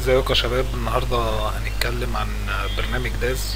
ازيكم يا شباب النهارده هنتكلم عن برنامج داز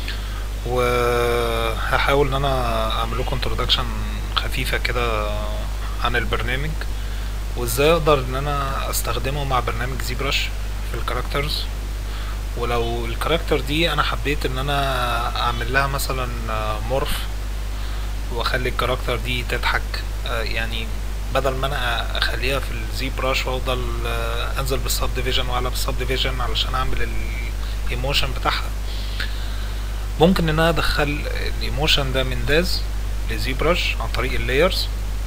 وهحاول ان انا اعمل لكم انترودكشن خفيفه كده عن البرنامج وازاي اقدر ان انا استخدمه مع برنامج زي برش في الكاركترز ولو الكاركتر دي انا حبيت ان انا اعمل لها مثلا مورف واخلي الكاركتر دي تضحك آه، يعني بدل ما انا اخليها في الزي براش وافضل آه، انزل بالسب ديفيجن واعلى بالسب ديفيجن علشان اعمل الايموشن بتاعها ممكن ان انا ادخل الايموشن ده من داز لزي براش عن طريق اللايرز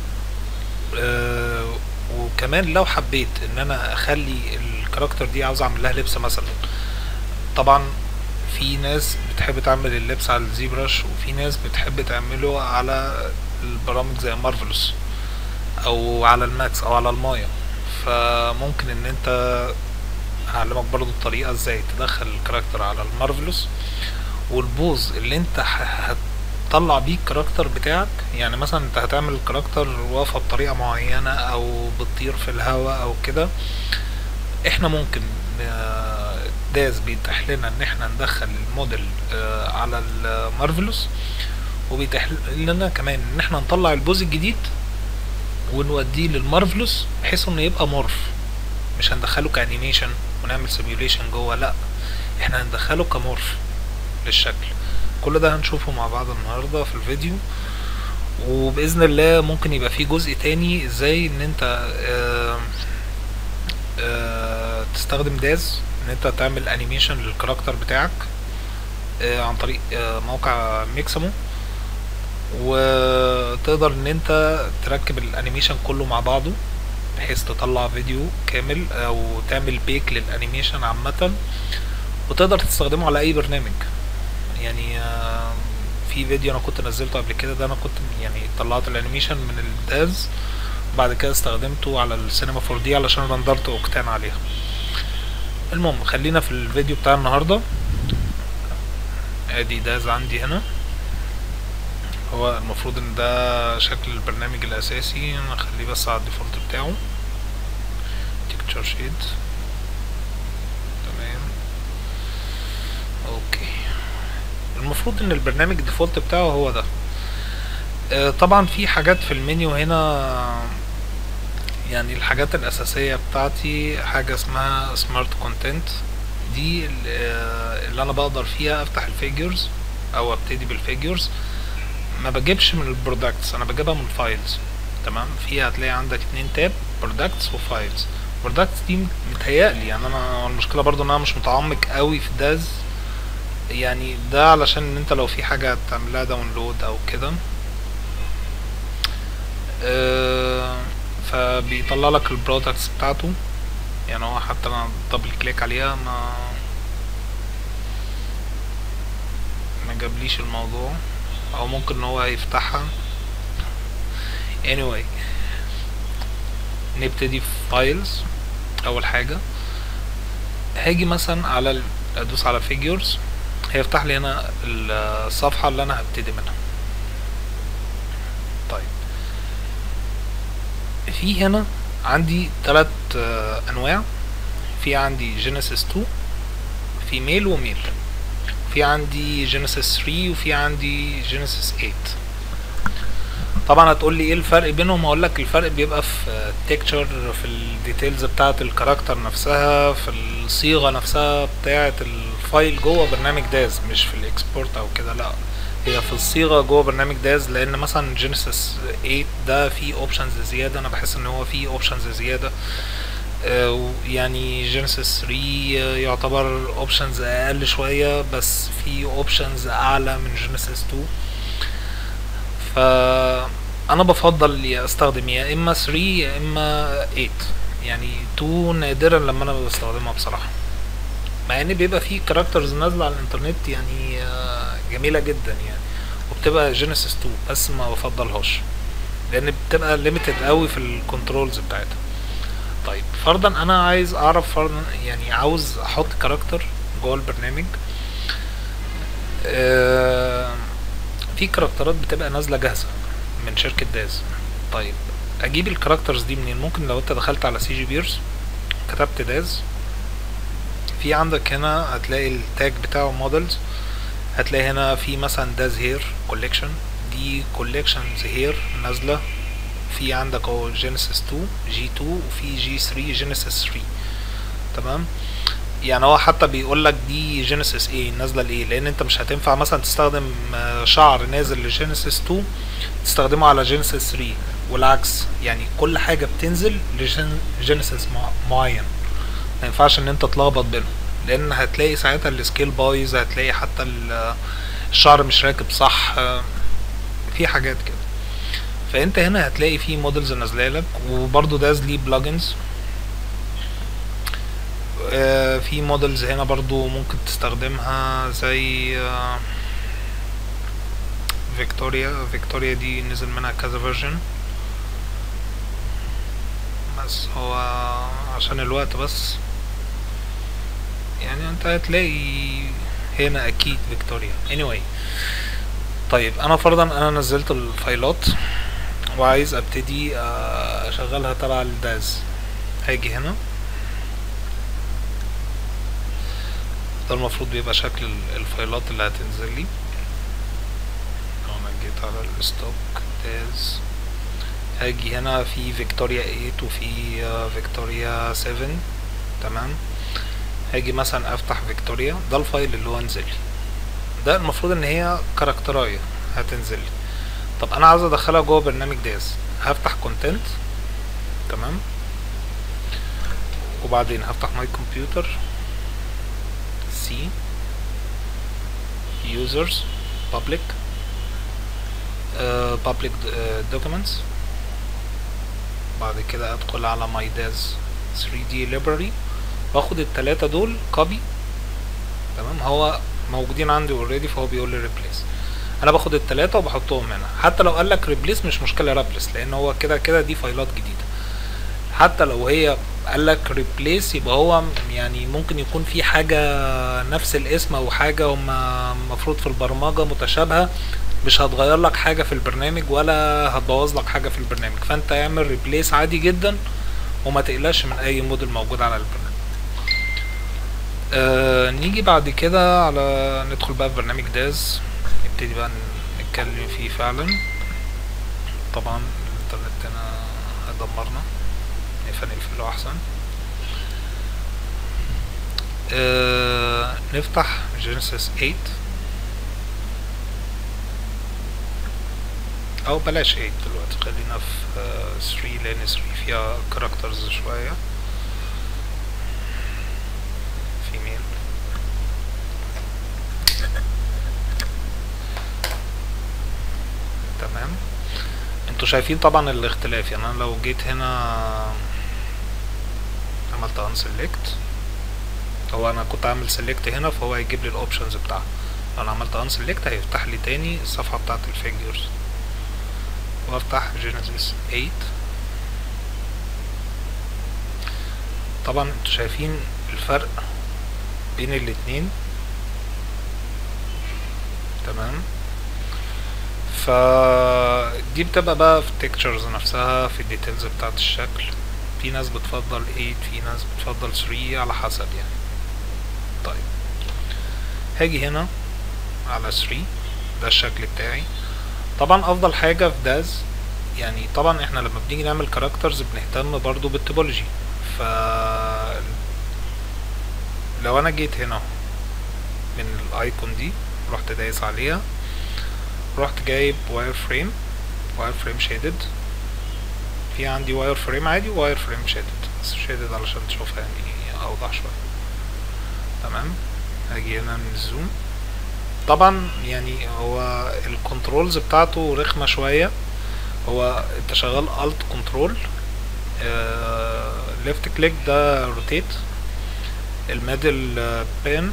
آه، وكمان لو حبيت ان انا اخلي الكاركتر دي عاوز اعمل لها لبس مثلا طبعا في ناس بتحب تعمل اللبس على الزي براش وفي ناس بتحب تعمله على البرامج زي مارفلوس او على الماكس او على المايا فممكن ان انت هعلمك برضو الطريقة ازاي تدخل الكاركتر على المارفلوس والبوز اللي انت ه- هتطلع بيه الكاركتر بتاعك يعني مثلا انت هتعمل الكاركتر واقفة بطريقة معينة او بتطير في الهواء او كده احنا ممكن آه، داز بيتيح لنا ان احنا ندخل الموديل آه، على المارفلوس وبيتيح لنا كمان ان احنا نطلع البوز الجديد ونوديه للمارفلوس بحيث انه يبقى مورف مش هندخله كانيميشن ونعمل سيميوليشن جوه لا احنا هندخله كمورف للشكل كل ده هنشوفه مع بعض النهارده في الفيديو وباذن الله ممكن يبقى في جزء تاني ازاي ان انت آه آه تستخدم داز ان انت تعمل انيميشن للكاركتر بتاعك آه عن طريق آه موقع ميكسامو وتقدر ان انت تركب الانيميشن كله مع بعضه بحيث تطلع فيديو كامل او تعمل بيك للانيميشن عامة وتقدر تستخدمه على اي برنامج يعني آه، في فيديو انا كنت نزلته قبل كده ده انا كنت يعني طلعت الانيميشن من الداز بعد كده استخدمته على السينما 4 دي علشان رندرت اوكتان عليها المهم خلينا في الفيديو بتاع النهارده ادي داز عندي هنا هو المفروض ان ده شكل البرنامج الاساسي انا اخليه بس على الديفولت بتاعه تكتشر شيد تمام اوكي المفروض ان البرنامج الديفولت بتاعه هو ده آه، طبعا في حاجات في المنيو هنا يعني الحاجات الاساسية بتاعتي حاجة اسمها سمارت كونتنت دي ال- آه، اللي انا بقدر فيها افتح الفيجرز او ابتدي بالفيجرز ما بجيبش من البرودكتس انا بجيبها من الفايلز تمام فيها هتلاقي عندك اتنين تاب برودكتس وفايلز برودكتس دي متهيألي يعني انا المشكله برضو ان انا مش متعمق قوي في داز يعني ده علشان ان انت لو في حاجه تعمل لها داونلود او كده آه، فبيطلع لك البرودكتس بتاعته يعني هو حتى انا دبل كليك عليها ما ما جابليش الموضوع او ممكن ان هو يفتحها anyway نبتدي في فايلز اول حاجة هاجي مثلا على ال- ادوس على figures هيفتح لي هنا الصفحة اللي انا هبتدي منها طيب في هنا عندي تلات آه، انواع في عندي جينيسيس 2 في ميل وميل في عندي جينيسيس 3 وفي عندي جينيسيس 8 طبعا هتقول لي ايه الفرق بينهم هقول لك الفرق بيبقى في التكتشر في الديتيلز بتاعه الكاركتر نفسها في الصيغه نفسها بتاعه الفايل جوه برنامج داز مش في الاكسبورت او كده لا هي في الصيغه جوه برنامج داز لان مثلا جينيسيس 8 ده فيه اوبشنز زياده انا بحس ان هو فيه اوبشنز زياده آه، يعني جينيسيس 3 يعتبر اوبشنز اقل شويه بس في اوبشنز اعلى من جينيسيس 2 ف انا بفضل يا استخدم يا اما 3 يا اما 8 يعني 2 نادرا لما انا بستخدمها بصراحه مع ان بيبقى في كاركترز نازله على الانترنت يعني آه، جميله جدا يعني وبتبقى جينيسيس 2 بس ما بفضلهاش لان بتبقى ليميتد قوي في الكنترولز بتاعتها طيب فرضا انا عايز اعرف فرضا يعني عاوز احط كاركتر جوه البرنامج آه، في كاركترات بتبقى نازله جاهزه من شركه داز طيب اجيب الكاركترز دي منين ممكن لو انت دخلت على سي جي بيرز كتبت داز في عندك هنا هتلاقي التاج بتاعه مودلز هتلاقي هنا في مثلا داز هير كوليكشن دي كوليكشنز هير نازله في عندك اهو جينيسيس 2 جي 2 وفي جي 3 جينيسيس 3 تمام يعني هو حتى بيقول لك دي جينيسيس ايه نازله لايه لان انت مش هتنفع مثلا تستخدم آه، شعر نازل لجينيسيس 2 تستخدمه على جينيسيس 3 والعكس يعني كل حاجه بتنزل لجينيسيس معين ما ينفعش ان انت تلخبط بينهم لان هتلاقي ساعتها السكيل بايظ هتلاقي حتى ال- الشعر مش راكب صح آه، في حاجات كده فانت هنا هتلاقي في موديلز نازله لك وبرده داز ليه بلجنز في موديلز هنا برضو ممكن تستخدمها زي آه، فيكتوريا فيكتوريا دي نزل منها كذا فيرجن بس هو عشان الوقت بس يعني انت هتلاقي هنا اكيد فيكتوريا anyway طيب انا فرضا انا نزلت الفايلات وعايز ابتدي آه، اشغلها تبع الداز هاجي هنا ده المفروض بيبقى شكل ال- الفايلات اللي هتنزل لي لو انا جيت على الستوك داز هاجي هنا في فيكتوريا 8 وفي آه، فيكتوريا 7 تمام هاجي مثلا افتح فيكتوريا ده الفايل اللي هو نزل لي ده المفروض ان هي كاركترايه هتنزل لي طب انا عاوز ادخلها جوه برنامج داز هفتح كونتنت تمام وبعدين هفتح ماي كمبيوتر سي users public uh, public uh, documents بعد كده ادخل على my DAS 3D library واخد التلاتة دول copy تمام هو موجودين عندي اوريدي فهو بيقول لي replace انا باخد التلاتة وبحطهم هنا حتى لو قال لك replace مش مشكلة replace لان هو كده كده دي فايلات جديدة حتى لو هي قال لك ريبليس يبقى هو يعني ممكن يكون في حاجة نفس الاسم او حاجة هما المفروض في البرمجة متشابهة مش هتغير لك حاجة في البرنامج ولا هتبوظ لك حاجة في البرنامج فانت اعمل ريبليس عادي جدا وما تقلقش من اي موديل موجود على البرنامج آه نيجي بعد كده على ندخل بقى في برنامج داز نبتدي بقى نتكلم فيه فعلا طبعا الانترنت هنا هيدمرنا نقفل نقفله احسن آه نفتح جينيسيس 8 او بلاش 8 دلوقتي خلينا في آه 3 لان 3 فيها كاركترز شوية فيميل تمام انتوا شايفين طبعا الاختلاف يعني انا لو جيت هنا عملت unselect هو انا كنت عامل select هنا فهو هيجيب لي الاوبشنز بتاعها لو انا عملت unselect هيفتح لي تاني الصفحة بتاعت الفيجرز وافتح جينيسيس 8 طبعا انتوا شايفين الفرق بين الاتنين تمام فدي بتبقى بقى في التكتشرز نفسها في الديتيلز بتاعت الشكل في ناس بتفضل 8 في ناس بتفضل 3 على حسب يعني طيب هاجي هنا على 3 ده الشكل بتاعي طبعا افضل حاجة في داز يعني طبعا احنا لما بنيجي نعمل كاركترز بنهتم برضو بالتوبولوجي ف لو انا جيت هنا من الايكون دي رحت دايس عليها رحت جايب واير فريم واير فريم شيدد في عندي واير فريم عادي وواير فريم شيدد بس شيدد علشان تشوفها يعني اوضح شويه تمام هاجي هنا من الزوم طبعا يعني هو الكنترولز بتاعته رخمه شويه هو انت شغال الت كنترول ليفت كليك ده روتيت الميدل بين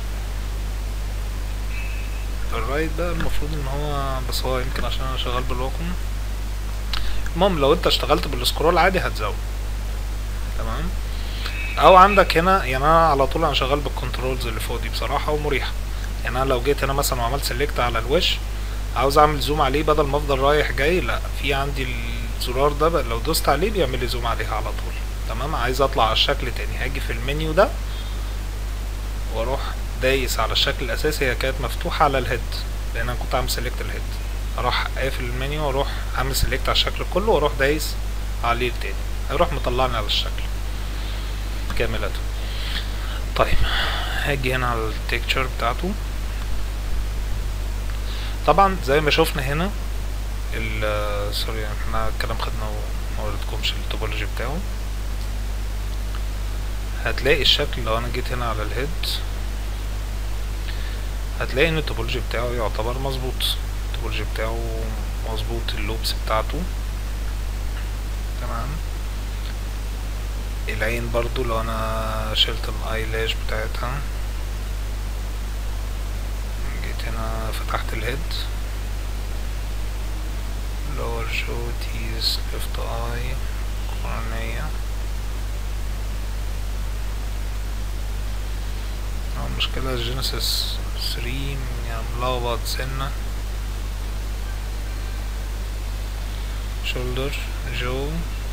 الرايت ده المفروض ان هو بس هو يمكن عشان انا شغال بالواكم المهم لو انت اشتغلت بالسكرول عادي هتزود تمام او عندك هنا يعني انا على طول انا شغال بالكنترولز اللي فوق دي بصراحه ومريحه يعني انا لو جيت هنا مثلا وعملت سيلكت على الوش عاوز اعمل زوم عليه بدل ما افضل رايح جاي لا في عندي الزرار ده بقى لو دوست عليه بيعمل لي زوم عليها على طول تمام عايز اطلع على الشكل تاني هاجي في المنيو ده واروح دايس على الشكل الاساسي هي كانت مفتوحة على الهيد لان انا كنت عامل سيلكت الهيد اروح قافل المنيو واروح عامل سيلكت على الشكل كله واروح دايس عليه تاني هيروح مطلعني على الشكل كاملة طيب هاجي هنا على التكتشر بتاعته طبعا زي ما شفنا هنا ال سوري احنا الكلام خدنا وما وريتكمش التوبولوجي بتاعه هتلاقي الشكل لو انا جيت هنا على الهيد هتلاقي ان التوبولوجي بتاعه يعتبر مظبوط التوبولوجي بتاعه مظبوط اللوبس بتاعته تمام العين برضو لو انا شلت الايلاش بتاعتها جيت هنا فتحت الهيد lower jaw teeth left eye cornea هو المشكلة الجينيسيس 3 يعني ملخبط سنة shoulder jaw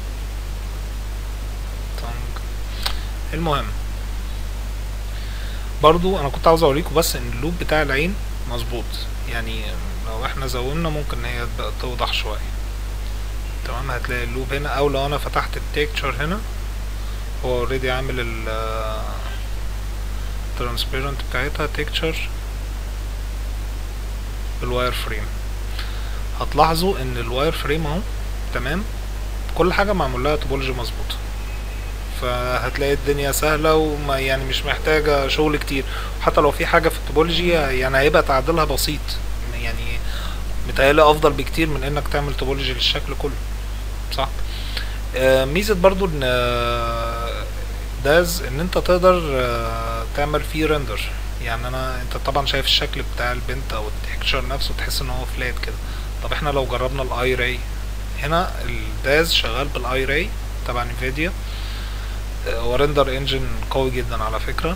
tongue المهم برضو انا كنت عاوز اوريكم بس ان اللوب بتاع العين مظبوط يعني لو احنا زودنا ممكن ان هي تبقى توضح شوية تمام هتلاقي اللوب هنا او لو انا فتحت التكتشر هنا هو اوريدي عامل ال ترانسبيرنت بتاعتها تكتشر بالواير فريم هتلاحظوا ان الواير فريم اهو تمام كل حاجة معمول لها توبولوجي مظبوطة فهتلاقي الدنيا سهلة وما يعني مش محتاجة شغل كتير حتى لو في حاجة في التوبولوجي يعني هيبقى تعديلها بسيط يعني متهيألي أفضل بكتير من إنك تعمل توبولوجي للشكل كله صح آه ميزة برضو إن آه داز إن أنت تقدر آه تعمل فيه ريندر يعني أنا أنت طبعا شايف الشكل بتاع البنت أو التكتشر نفسه تحس إن هو فلات كده طب احنا لو جربنا الاي راي هنا الداز شغال بالاي راي تبع نفيديا هو ريندر انجن قوي جدا على فكرة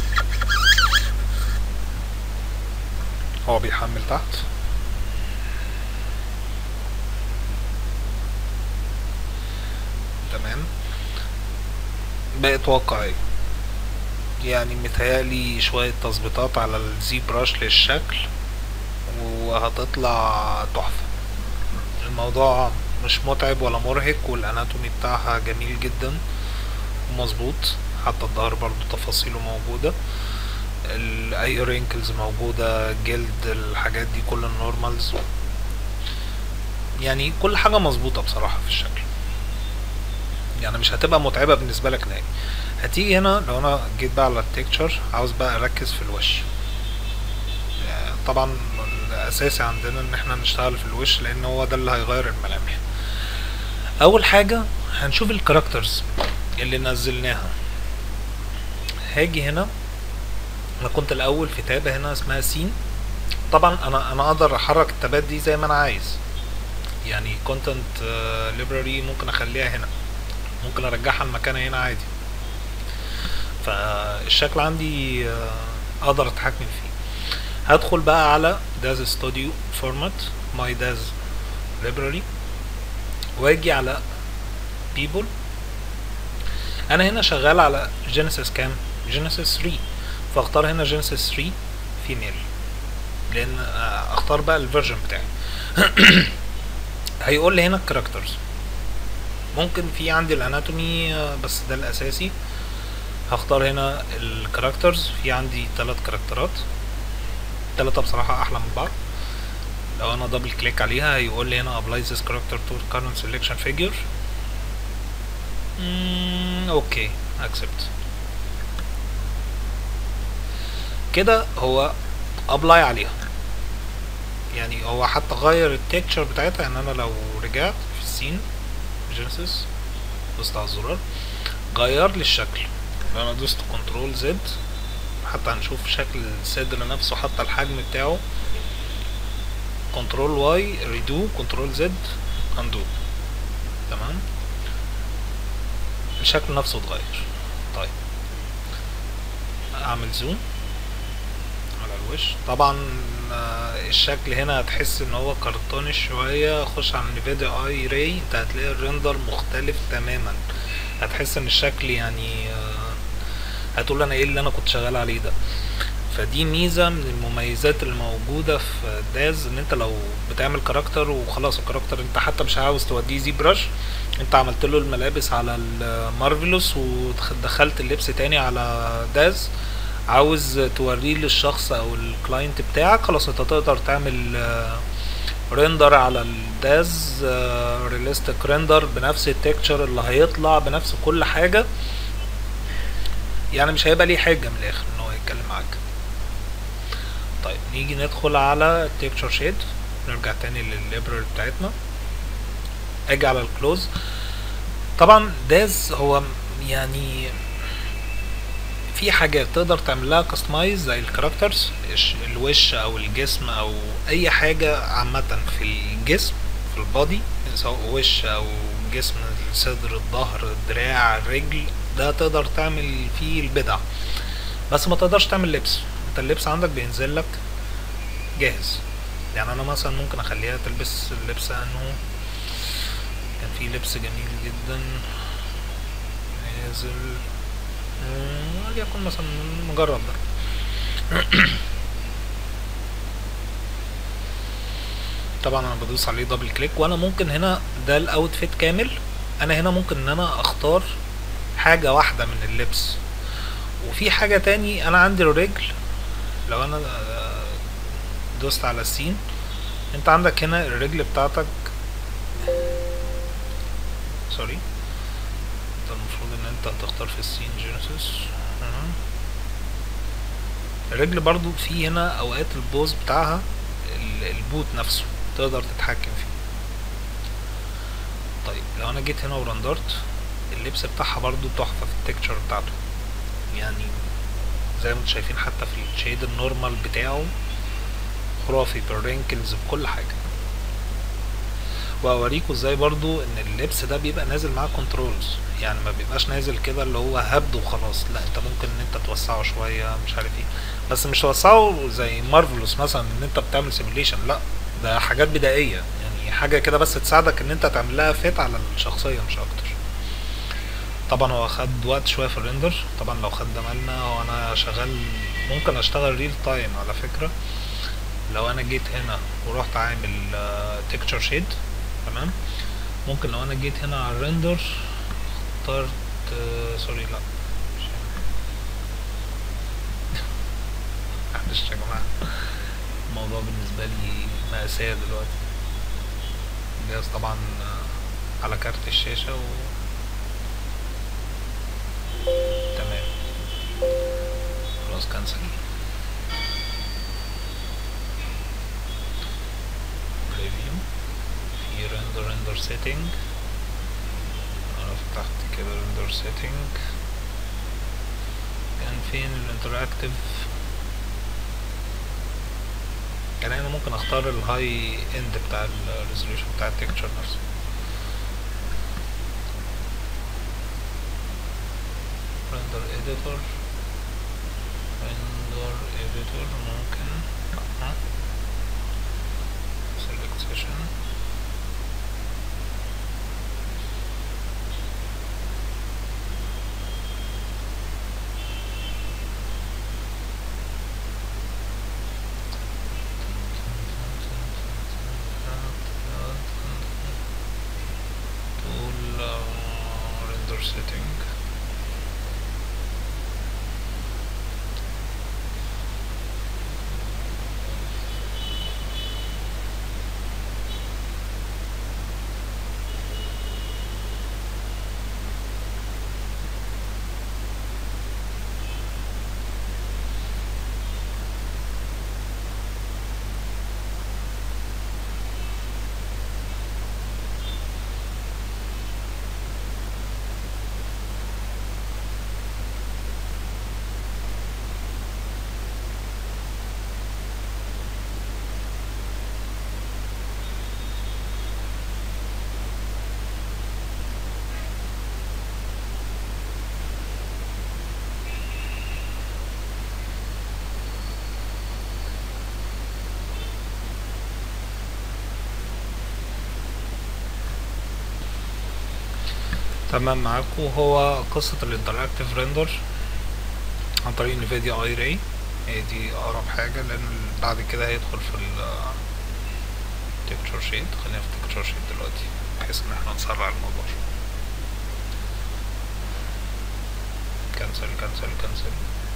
هو بيحمل تحت تمام بقت واقعية يعني متهيألي شوية تظبيطات على الزي براش للشكل وهتطلع تحفة الموضوع مش متعب ولا مرهق والاناتومي بتاعها جميل جدا ومظبوط حتى الظهر برضو تفاصيله موجودة اي رينكلز موجودة جلد الحاجات دي كل النورمالز يعني كل حاجة مظبوطة بصراحة في الشكل يعني مش هتبقى متعبة بالنسبة لك نهائي هتيجي هنا لو انا جيت بقى على التكتشر عاوز بقى اركز في الوش يعني طبعا الاساسي عندنا ان احنا نشتغل في الوش لان هو ده اللي هيغير الملامح اول حاجة هنشوف الكاركترز اللي نزلناها هاجي هنا انا كنت الاول في تابة هنا اسمها سين طبعا انا انا اقدر احرك التابات دي زي ما انا عايز يعني كونتنت ليبراري ممكن اخليها هنا ممكن ارجعها لمكانها هنا عادي فالشكل عندي اقدر اتحكم فيه هدخل بقى على داز ستوديو فورمات ماي داز library واجي على people انا هنا شغال على جينيسيس كام جينيسيس 3 فاختار هنا جينيسيس 3 فيميل لان اختار بقى الفيرجن بتاعي هيقول لي هنا الكاركترز ممكن في عندي الاناتومي بس ده الاساسي هختار هنا الكاركترز في عندي ثلاث كاركترات التلاتة بصراحة أحلى من بعض لو أنا دبل كليك عليها هيقول لي هنا apply this character to current selection figure مم, اوكي accept كده هو apply عليها يعني هو حتى غير التكتشر بتاعتها يعني انا لو رجعت في السين جينيسيس دوست على الزرار غير لي الشكل لو انا دوست كنترول زد حتى هنشوف شكل الصدر نفسه حتى الحجم بتاعه كنترول واي ريدو كنترول زد اندو تمام الشكل نفسه اتغير طيب اعمل زوم على الوش طبعا الشكل هنا هتحس ان هو كرتوني شوية خش على نفيديا اي راي انت هتلاقي الريندر مختلف تماما هتحس ان الشكل يعني هتقول انا ايه اللي انا كنت شغال عليه ده فدي ميزة من المميزات اللي موجودة في داز ان انت لو بتعمل كاركتر وخلاص الكاركتر انت حتى مش عاوز توديه زي برش انت عملت له الملابس على المارفلوس ودخلت اللبس تاني على داز عاوز توريه للشخص او الكلاينت بتاعك خلاص انت تقدر تعمل ريندر على الداز ريليستيك ريندر بنفس التكتشر اللي هيطلع بنفس كل حاجة يعني مش هيبقى ليه حاجة من الاخر ان هو يتكلم معاك طيب نيجي ندخل على التكتشر شيد نرجع تاني للليبراري بتاعتنا اجي على الكلوز طبعا داز هو يعني في حاجات تقدر تعملها كاستمايز زي الكاركترز الوش او الجسم او اي حاجة عامة في الجسم في البادي سواء وش او جسم الصدر الظهر الدراع الرجل ده تقدر تعمل فيه البدع بس ما تقدرش تعمل لبس انت اللبس عندك بينزل لك جاهز يعني انا مثلا ممكن اخليها تلبس اللبس انه كان في لبس جميل جدا نازل وليكن مثلا مجرد ده طبعا انا بدوس عليه دبل كليك وانا ممكن هنا ده الاوتفيت كامل انا هنا ممكن ان انا اختار حاجة واحدة من اللبس وفي حاجة تاني انا عندي الرجل لو انا دوست على السين انت عندك هنا الرجل بتاعتك سوري انت المفروض ان انت هتختار في السين جينيسيس الرجل برضو في هنا اوقات البوز بتاعها البوت نفسه تقدر تتحكم فيه طيب لو انا جيت هنا ورندرت اللبس بتاعها برضو تحفة في التكتشر بتاعته يعني زي ما انتم شايفين حتى في الشيد النورمال بتاعه خرافي بالرينكلز بكل حاجة واوريكم ازاي برضو ان اللبس ده بيبقى نازل معاه كنترولز يعني ما بيبقاش نازل كده اللي هو هبد وخلاص لا انت ممكن ان انت توسعه شوية مش عارف ايه بس مش توسعه زي مارفلوس مثلا ان انت بتعمل سيميليشن لا ده حاجات بدائية يعني حاجة كده بس تساعدك ان انت تعمل لها فيت على الشخصية مش اكتر طبعا هو خد وقت شوية في الريندر طبعا لو خد مالنا وانا شغال ممكن اشتغل ريل تايم على فكرة لو انا جيت هنا ورحت عامل تكتشر شيد تمام ممكن لو انا جيت هنا على الريندر اخترت سوري لا معلش يا جماعة الموضوع بالنسبة لي مأساة دلوقتي الجهاز طبعا على كارت الشاشة و تمام خلاص كنسل ريفيو في ريندر ريندر سيتنج انا فتحت كده ريندر سيتنج كان فين الانتراكتيف يعني انا ممكن اختار الهاي اند بتاع الريزوليوشن بتاع التكتشر نفسه render editor render editor ممكن لا select session tool uh, render setting تمام معاكم هو قصة الانتراكتيف ريندر عن طريق نفيديا اي راي هي دي اقرب حاجة لان بعد كده هيدخل في ال تكتشر شيد خلينا في تكتشر شيد دلوقتي بحيث ان احنا نسرع الموضوع شوية كنسل كنسل كنسل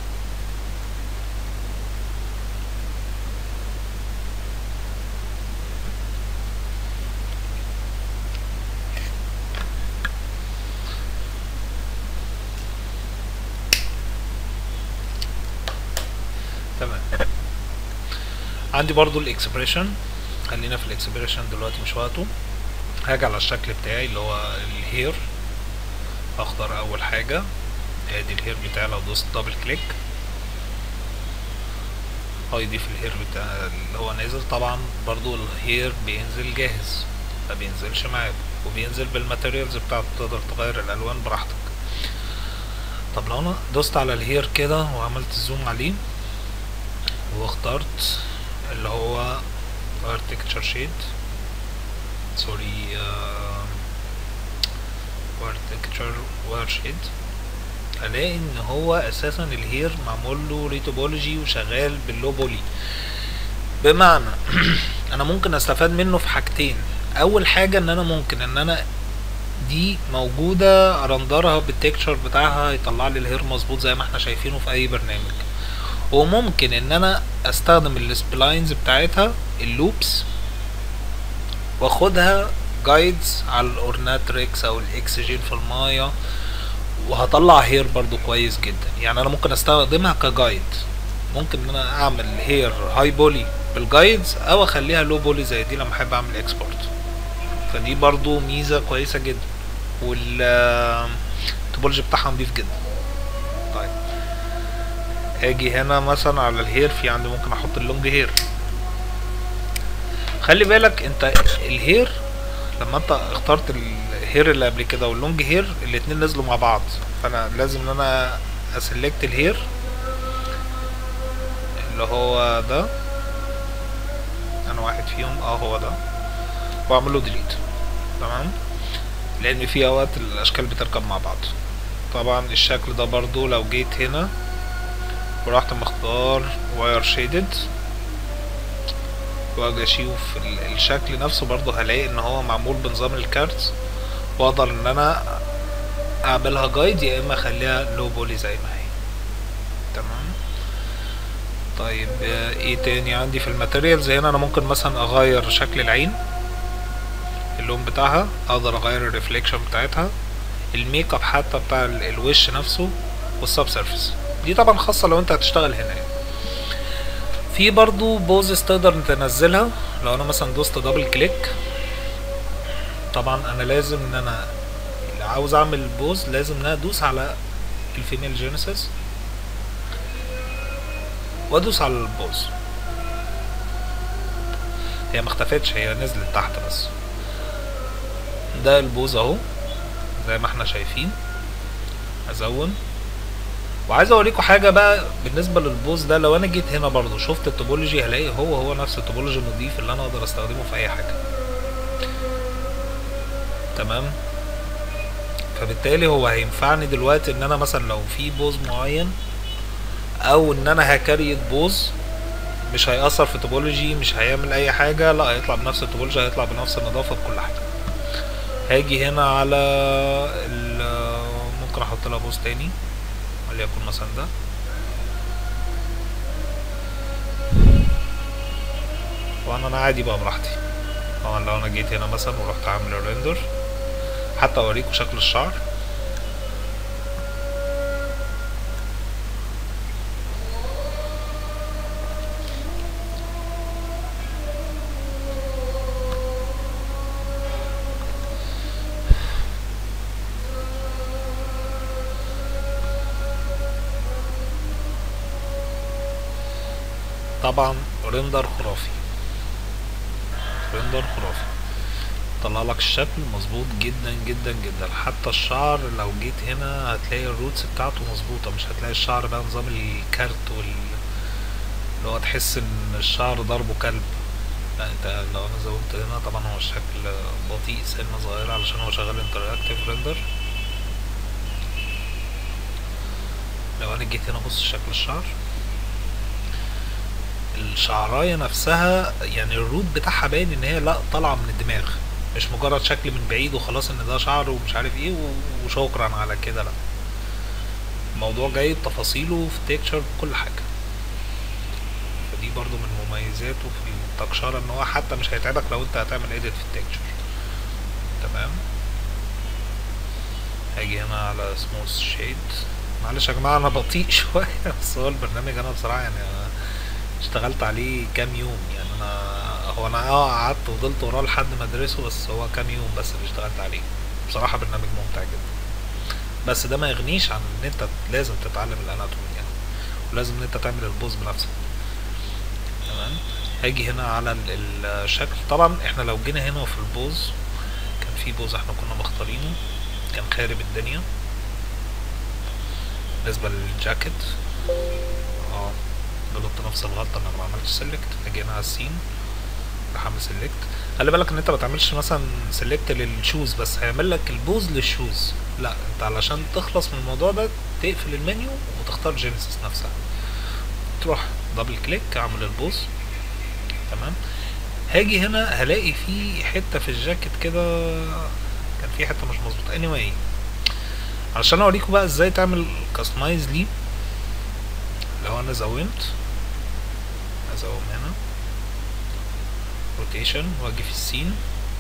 تمام عندي برضو الاكسبريشن خلينا في الاكسبريشن دلوقتي مش وقته هاجي على الشكل بتاعي اللي هو الهير اختار اول حاجة ادي الهير بتاعي لو دوست دبل كليك هيضيف الهير بتاع اللي هو نازل طبعا برضو الهير بينزل جاهز ما بينزلش معاك وبينزل بالماتيريالز بتاعته تقدر تغير الالوان براحتك طب لو انا دوست على الهير كده وعملت زوم عليه واخترت اللي هو غير تكتشر شيد سوري وير تكتشر وير شيد الاقي ان هو اساسا الهير معمول له ريتوبولوجي وشغال باللو بولي بمعنى انا ممكن استفاد منه في حاجتين اول حاجة ان انا ممكن ان انا دي موجودة رندرها بالتكتشر بتاعها يطلع لي الهير مظبوط زي ما احنا شايفينه في اي برنامج وممكن ان انا استخدم السبلاينز بتاعتها اللوبس واخدها جايدز على الاورناتريكس او الاكسجين في المايه وهطلع هير برضو كويس جدا يعني انا ممكن استخدمها كجايد ممكن ان انا اعمل هير هاي بولي بالجايدز او اخليها لو بولي زي دي لما احب اعمل اكسبورت فدي برضو ميزه كويسه جدا والتوبولوجي بتاعها نضيف جدا طيب اجي هنا مثلا على الهير في عندي ممكن احط اللونج هير خلي بالك انت الهير لما انت اخترت الهير اللي قبل كده واللونج هير الاتنين نزلوا مع بعض فانا لازم ان انا اسلكت الهير اللي هو ده انا واحد فيهم اه هو ده واعمل له ديليت تمام لان في اوقات الاشكال بتركب مع بعض طبعا الشكل ده برضو لو جيت هنا ورحت مختار واير شيدد واجي اشوف الشكل نفسه برضو هلاقي ان هو معمول بنظام الكارت واقدر ان انا اعملها جايد يا اما اخليها لو بولي زي ما هي تمام طيب ايه تاني عندي في الماتيريالز هنا انا ممكن مثلا اغير شكل العين اللون بتاعها اقدر اغير الريفليكشن بتاعتها الميك اب حتى بتاع الوش نفسه والسب سيرفيس دي طبعا خاصة لو انت هتشتغل هنا يعني. في برضو بوزز تقدر تنزلها لو انا مثلا دوست دبل كليك طبعا انا لازم ان انا لو عاوز اعمل بوز لازم ان انا ادوس على الفيميل جينيسيس وادوس على البوز هي ما اختفتش هي نزلت تحت بس ده البوز اهو زي ما احنا شايفين ازون وعايز اوريكم حاجه بقى بالنسبه للبوز ده لو انا جيت هنا برضو شفت التوبولوجي هلاقي هو هو نفس التوبولوجي النضيف اللي انا اقدر استخدمه في اي حاجه تمام فبالتالي هو هينفعني دلوقتي ان انا مثلا لو في بوز معين او ان انا هكريت بوز مش هيأثر في توبولوجي مش هيعمل اي حاجه لا هيطلع بنفس التوبولوجي هيطلع بنفس النظافه بكل حاجه هاجي هنا على ممكن احط لها بوز تاني وليكن مثلا ده طبعا انا عادي بقى براحتي طبعا لو انا جيت هنا مثلا ورحت عامل الريندر حتى اوريكم شكل الشعر طبعا ريندر خرافي ريندر خرافي طلع لك الشكل مظبوط جدا جدا جدا حتى الشعر لو جيت هنا هتلاقي الروتس بتاعته مظبوطة مش هتلاقي الشعر بقى نظام الكارت وال اللي هو تحس ان الشعر ضربه كلب لا انت لو انا زودت هنا طبعا هو الشكل بطيء سنة صغيرة علشان هو شغال انتراكتيف ريندر لو انا جيت هنا بص شكل الشعر الشعرايه نفسها يعني الروت بتاعها باين ان هي لا طالعه من الدماغ مش مجرد شكل من بعيد وخلاص ان ده شعر ومش عارف ايه و- وشكرا على كده لا الموضوع جاي بتفاصيله في التكتشر بكل حاجه فدي برضو من مميزاته في التكشرة ان هو حتى مش هيتعبك لو انت هتعمل ايديت في التكتشر تمام هاجي هنا على سموث شيد معلش يا جماعة انا بطيء شوية بس هو البرنامج انا بصراحة يعني أنا اشتغلت عليه كام يوم يعني انا هو انا اه قعدت وفضلت وراه لحد ما ادرسه بس هو كام يوم بس اللي اشتغلت عليه بصراحة برنامج ممتع جدا بس ده ما يغنيش عن ان انت لازم تتعلم الاناتومي يعني ولازم ان انت تعمل البوز بنفسك تمام هاجي هنا على ال- الشكل طبعا احنا لو جينا هنا في البوز كان في بوز احنا كنا مختارينه كان خارب الدنيا بالنسبة للجاكيت اه غلطت نفس الغلطة ان انا ما عملتش سيلكت هاجي هنا على السين راح اعمل سيلكت خلي بالك ان انت ما تعملش مثلا سيلكت للشوز بس هيعمل لك البوز للشوز لا انت علشان تخلص من الموضوع ده تقفل المنيو وتختار جينيسيس نفسها تروح دبل كليك اعمل البوز تمام هاجي هنا هلاقي في حته في الجاكيت كده كان في حته مش مظبوطه anyway علشان اوريكم بقى ازاي تعمل كاستمايز ليه لو انا زومت ازوم هنا روتيشن واجي في السين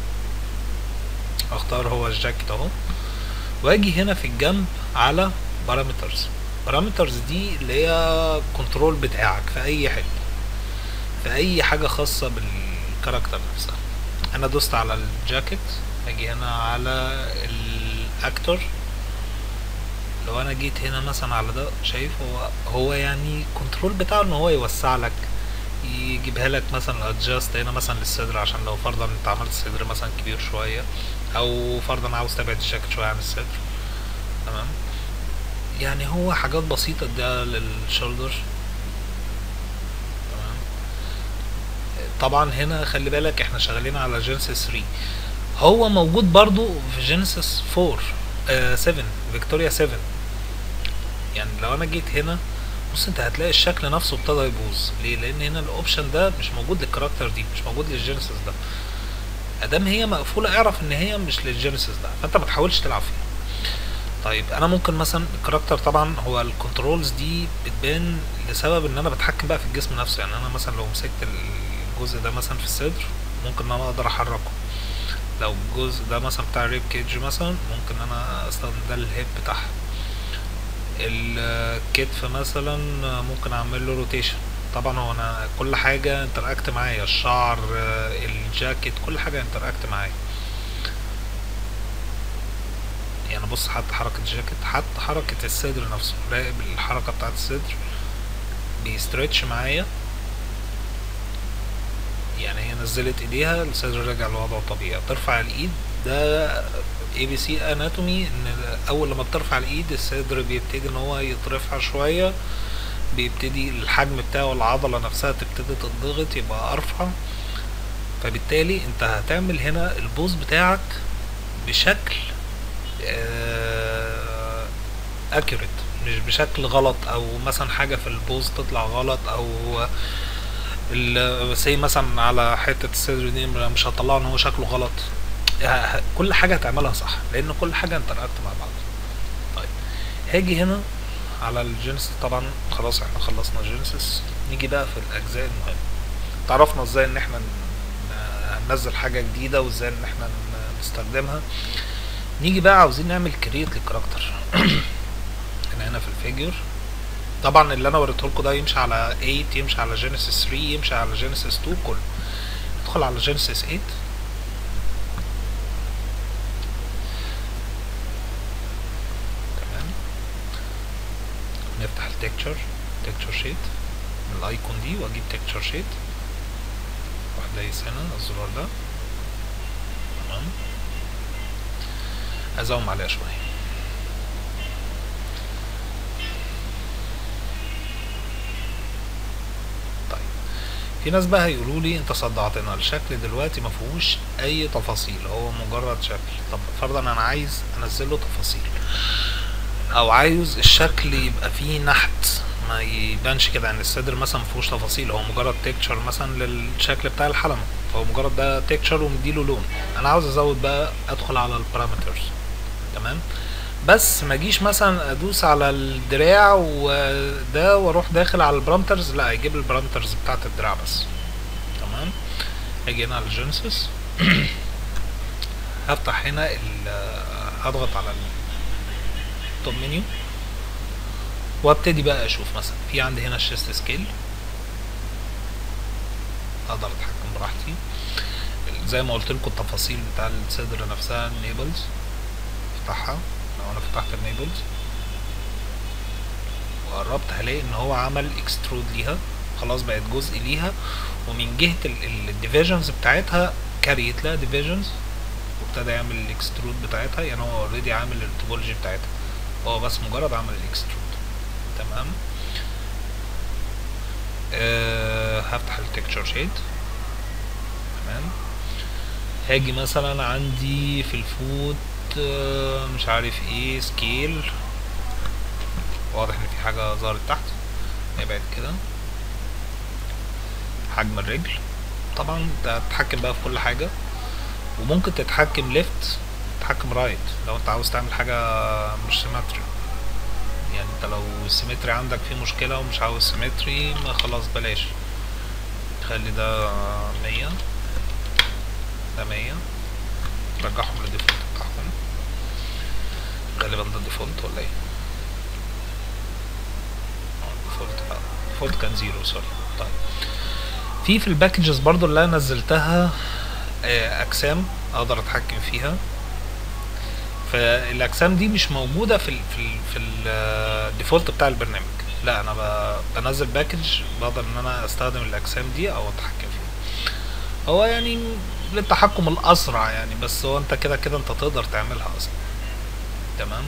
اختار هو الجاكيت اهو واجي هنا في الجنب على بارامترز بارامترز دي اللي هي كنترول بتاعك في اي حته في اي حاجه خاصه بالكاركتر نفسها انا دوست على الجاكيت اجي هنا على الاكتور لو انا جيت هنا مثلا على ده شايف هو هو يعني كنترول بتاعه ان هو يوسع لك يجيبها لك مثلا ادجاست هنا مثلا للصدر عشان لو فرضا انت عملت الصدر مثلا كبير شويه او فرضا عاوز تبعد الجاكيت شويه عن الصدر تمام يعني هو حاجات بسيطه ده للشولدر تمام طبعا هنا خلي بالك احنا شغالين على جينيسيس 3 هو موجود برضو في جينيسيس 4 آه 7 فيكتوريا 7 يعني لو انا جيت هنا بص انت هتلاقي الشكل نفسه ابتدى يبوظ ليه لان هنا الاوبشن ده مش موجود للكاركتر دي مش موجود للجينيسيس ده ادام هي مقفوله اعرف ان هي مش للجينيسيس ده فانت ما تحاولش تلعب فيها طيب انا ممكن مثلا الكاركتر طبعا هو الكنترولز دي بتبان لسبب ان انا بتحكم بقى في الجسم نفسه يعني انا مثلا لو مسكت الجزء ده مثلا في الصدر ممكن ان انا اقدر احركه لو الجزء ده مثلا بتاع الريب كيج مثلا ممكن ان انا استخدم ده الهيب بتاعها الكتف مثلا ممكن اعمل له روتيشن طبعا هو انا كل حاجه انتراكت معايا الشعر الجاكيت كل حاجه انتراكت معايا يعني بص حتى حركه الجاكيت حتى حركه الصدر نفسه راقب الحركه بتاعت الصدر بيستريتش معايا يعني هي نزلت ايديها الصدر رجع لوضعه الطبيعي ترفع الايد ده اي بي سي اناتومي ان اول لما بترفع الايد الصدر بيبتدي ان هو يترفع شويه بيبتدي الحجم بتاعه العضله نفسها تبتدي تضغط يبقى ارفع فبالتالي انت هتعمل هنا البوز بتاعك بشكل اكيوريت مش بشكل غلط او مثلا حاجه في البوز تطلع غلط او زي مثلا على حته الصدر دي مش هطلعه ان هو شكله غلط كل حاجه هتعملها صح لان كل حاجه انتراكت مع بعض طيب هاجي هنا على الجينيسيس طبعا خلاص احنا خلصنا الجينيسيس نيجي بقى في الاجزاء المهمه تعرفنا ازاي ان احنا ننزل حاجه جديده وازاي ان احنا نستخدمها نيجي بقى عاوزين نعمل كريت للكاركتر هنا هنا في الفيجر طبعا اللي انا وريته لكم ده يمشي على 8 يمشي على جينيسيس 3 يمشي على جينيسيس 2 كله ندخل على جينيسيس 8 تمام نفتح التكتشر تكتشر شيت من الايكون دي واجيب تكتشر شيت واحد دايس هنا الزرار ده تمام ازوم عليها شويه في ناس بقى هيقولوا لي انت صدعتنا الشكل دلوقتي ما فيهوش اي تفاصيل هو مجرد شكل طب فرضا انا عايز انزل له تفاصيل او عايز الشكل يبقى فيه نحت ما يبانش كده يعني الصدر مثلا مفيهوش تفاصيل هو مجرد تكتشر مثلا للشكل بتاع الحلمة هو مجرد ده تكتشر ومديله لون انا عاوز ازود بقى ادخل على البارامترز تمام بس ما اجيش مثلا ادوس على الدراع وده واروح داخل على البارامترز لا يجيب البارامترز بتاعت الدراع بس تمام اجي هنا على الجينسيس هفتح هنا هضغط على التوب منيو وابتدي بقى اشوف مثلا في عندي هنا الشيست سكيل اقدر اتحكم براحتي زي ما قلت لكم التفاصيل بتاع الصدر نفسها نيبلز افتحها لو انا فتحت النيبلز وقربت هلاقي ان هو عمل اكسترود ليها خلاص بقت جزء ليها ومن جهه الديفيجنز بتاعتها كريت لها ديفيجنز وابتدى يعمل الاكسترود بتاعتها يعني هو اوريدي عامل التوبولوجي بتاعتها هو بس مجرد عمل الاكسترود تمام أه هفتح التكتشر شيد تمام هاجي مثلا عندي في الفوت أه مش عارف ايه سكيل واضح ان في حاجة ظهرت تحت نبعد كده حجم الرجل طبعا انت تتحكم بقى في كل حاجة وممكن تتحكم ليفت تتحكم رايت لو انت عاوز تعمل حاجة مش سيمتري يعني انت لو السيمتري عندك فيه مشكلة ومش عاوز سيمتري ما خلاص بلاش خلي ده مية ده مية رجعهم للديفولت بتاعهم غالبا ده الديفولت ولا ايه الديفولت اه الديفولت كان زيرو سوري طيب في في الباكجز برضو اللي انا نزلتها اجسام اقدر اتحكم فيها فالاجسام دي مش موجوده في ال في ال في الديفولت بتاع البرنامج لا انا بنزل باكج بقدر ان انا استخدم الاجسام دي او اتحكم فيها هو يعني للتحكم الاسرع يعني بس هو انت كده كده انت تقدر تعملها اصلا تمام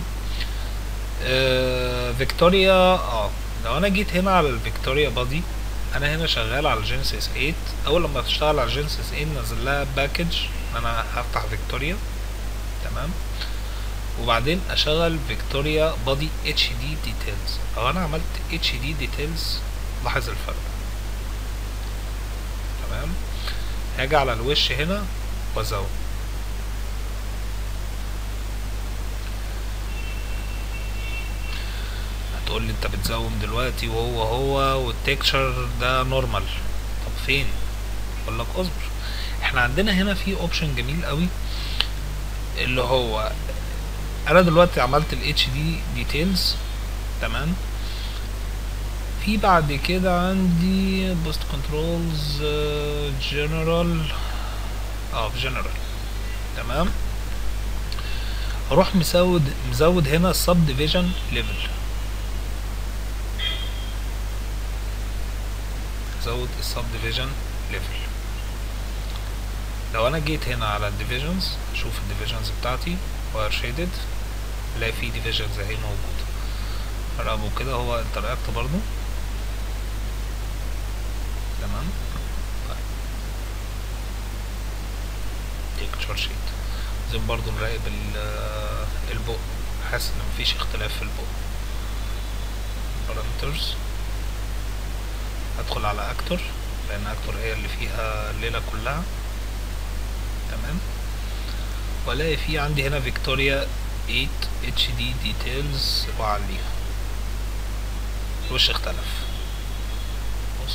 آه فيكتوريا اه لو انا جيت هنا على الفيكتوريا بادي انا هنا شغال على الجينسيس 8 اول لما تشتغل على الجينسيس 8 نزل لها باكج انا هفتح فيكتوريا تمام وبعدين اشغل فيكتوريا بادي اتش دي ديتيلز لو انا عملت اتش دي ديتيلز لاحظ الفرق تمام هاجي على الوش هنا وازود هتقول لي انت بتزوم دلوقتي وهو هو والتكشر ده نورمال طب فين اقول لك اصبر احنا عندنا هنا في اوبشن جميل قوي اللي هو انا دلوقتي عملت ال HD details تمام في بعد كده عندي بوست كنترولز جنرال اه في جنرال تمام اروح مزود مزود هنا السب ديفيجن ليفل زود السب ديفيجن ليفل لو انا جيت هنا على الديفيجنز اشوف الديفيجنز بتاعتي واير شيدد الاقي في ديفيجنز اهي موجوده راقبه كده هو انتراكت برضو تمام طيب تكتشر شيت زي برضو نراقب البق حاسس ان مفيش اختلاف في البق بارامترز ادخل على اكتور لان اكتور هي اللي فيها الليله كلها تمام والاقي في عندي هنا فيكتوريا 8 اتش دي ديتيلز واعليها الوش اختلف بص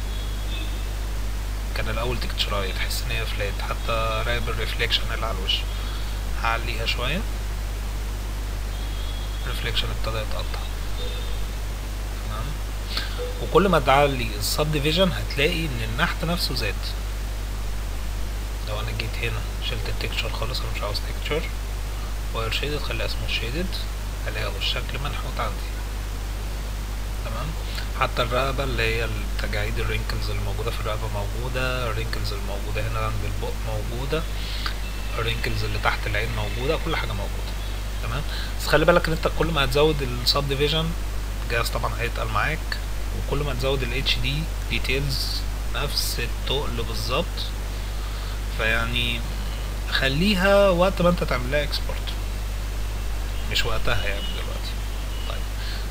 كان الاول تكتشراي تحس ان هي فلات حتى راقب الريفليكشن اللي على الوش هعليها شويه الريفليكشن ابتدى يتقطع تمام وكل ما تعلي السب ديفيجن هتلاقي ان النحت نفسه زاد لو انا جيت هنا شلت التكتشر خالص انا مش عاوز تكتشر واير شيدد خليها اسمه شيدد هلاقي الشكل منحوت عندي تمام حتى الرقبة اللي هي التجاعيد الرينكلز اللي موجودة في الرقبة موجودة الرينكلز الموجودة هنا عند البق موجودة الرينكلز اللي تحت العين موجودة كل حاجة موجودة تمام بس خلي بالك ان انت كل ما هتزود السب ديفيجن الجهاز طبعا هيتقل معاك وكل ما تزود ال HD ديتيلز نفس التقل بالظبط فيعني خليها وقت ما انت تعمل لها اكسبورت مش وقتها يعني دلوقتي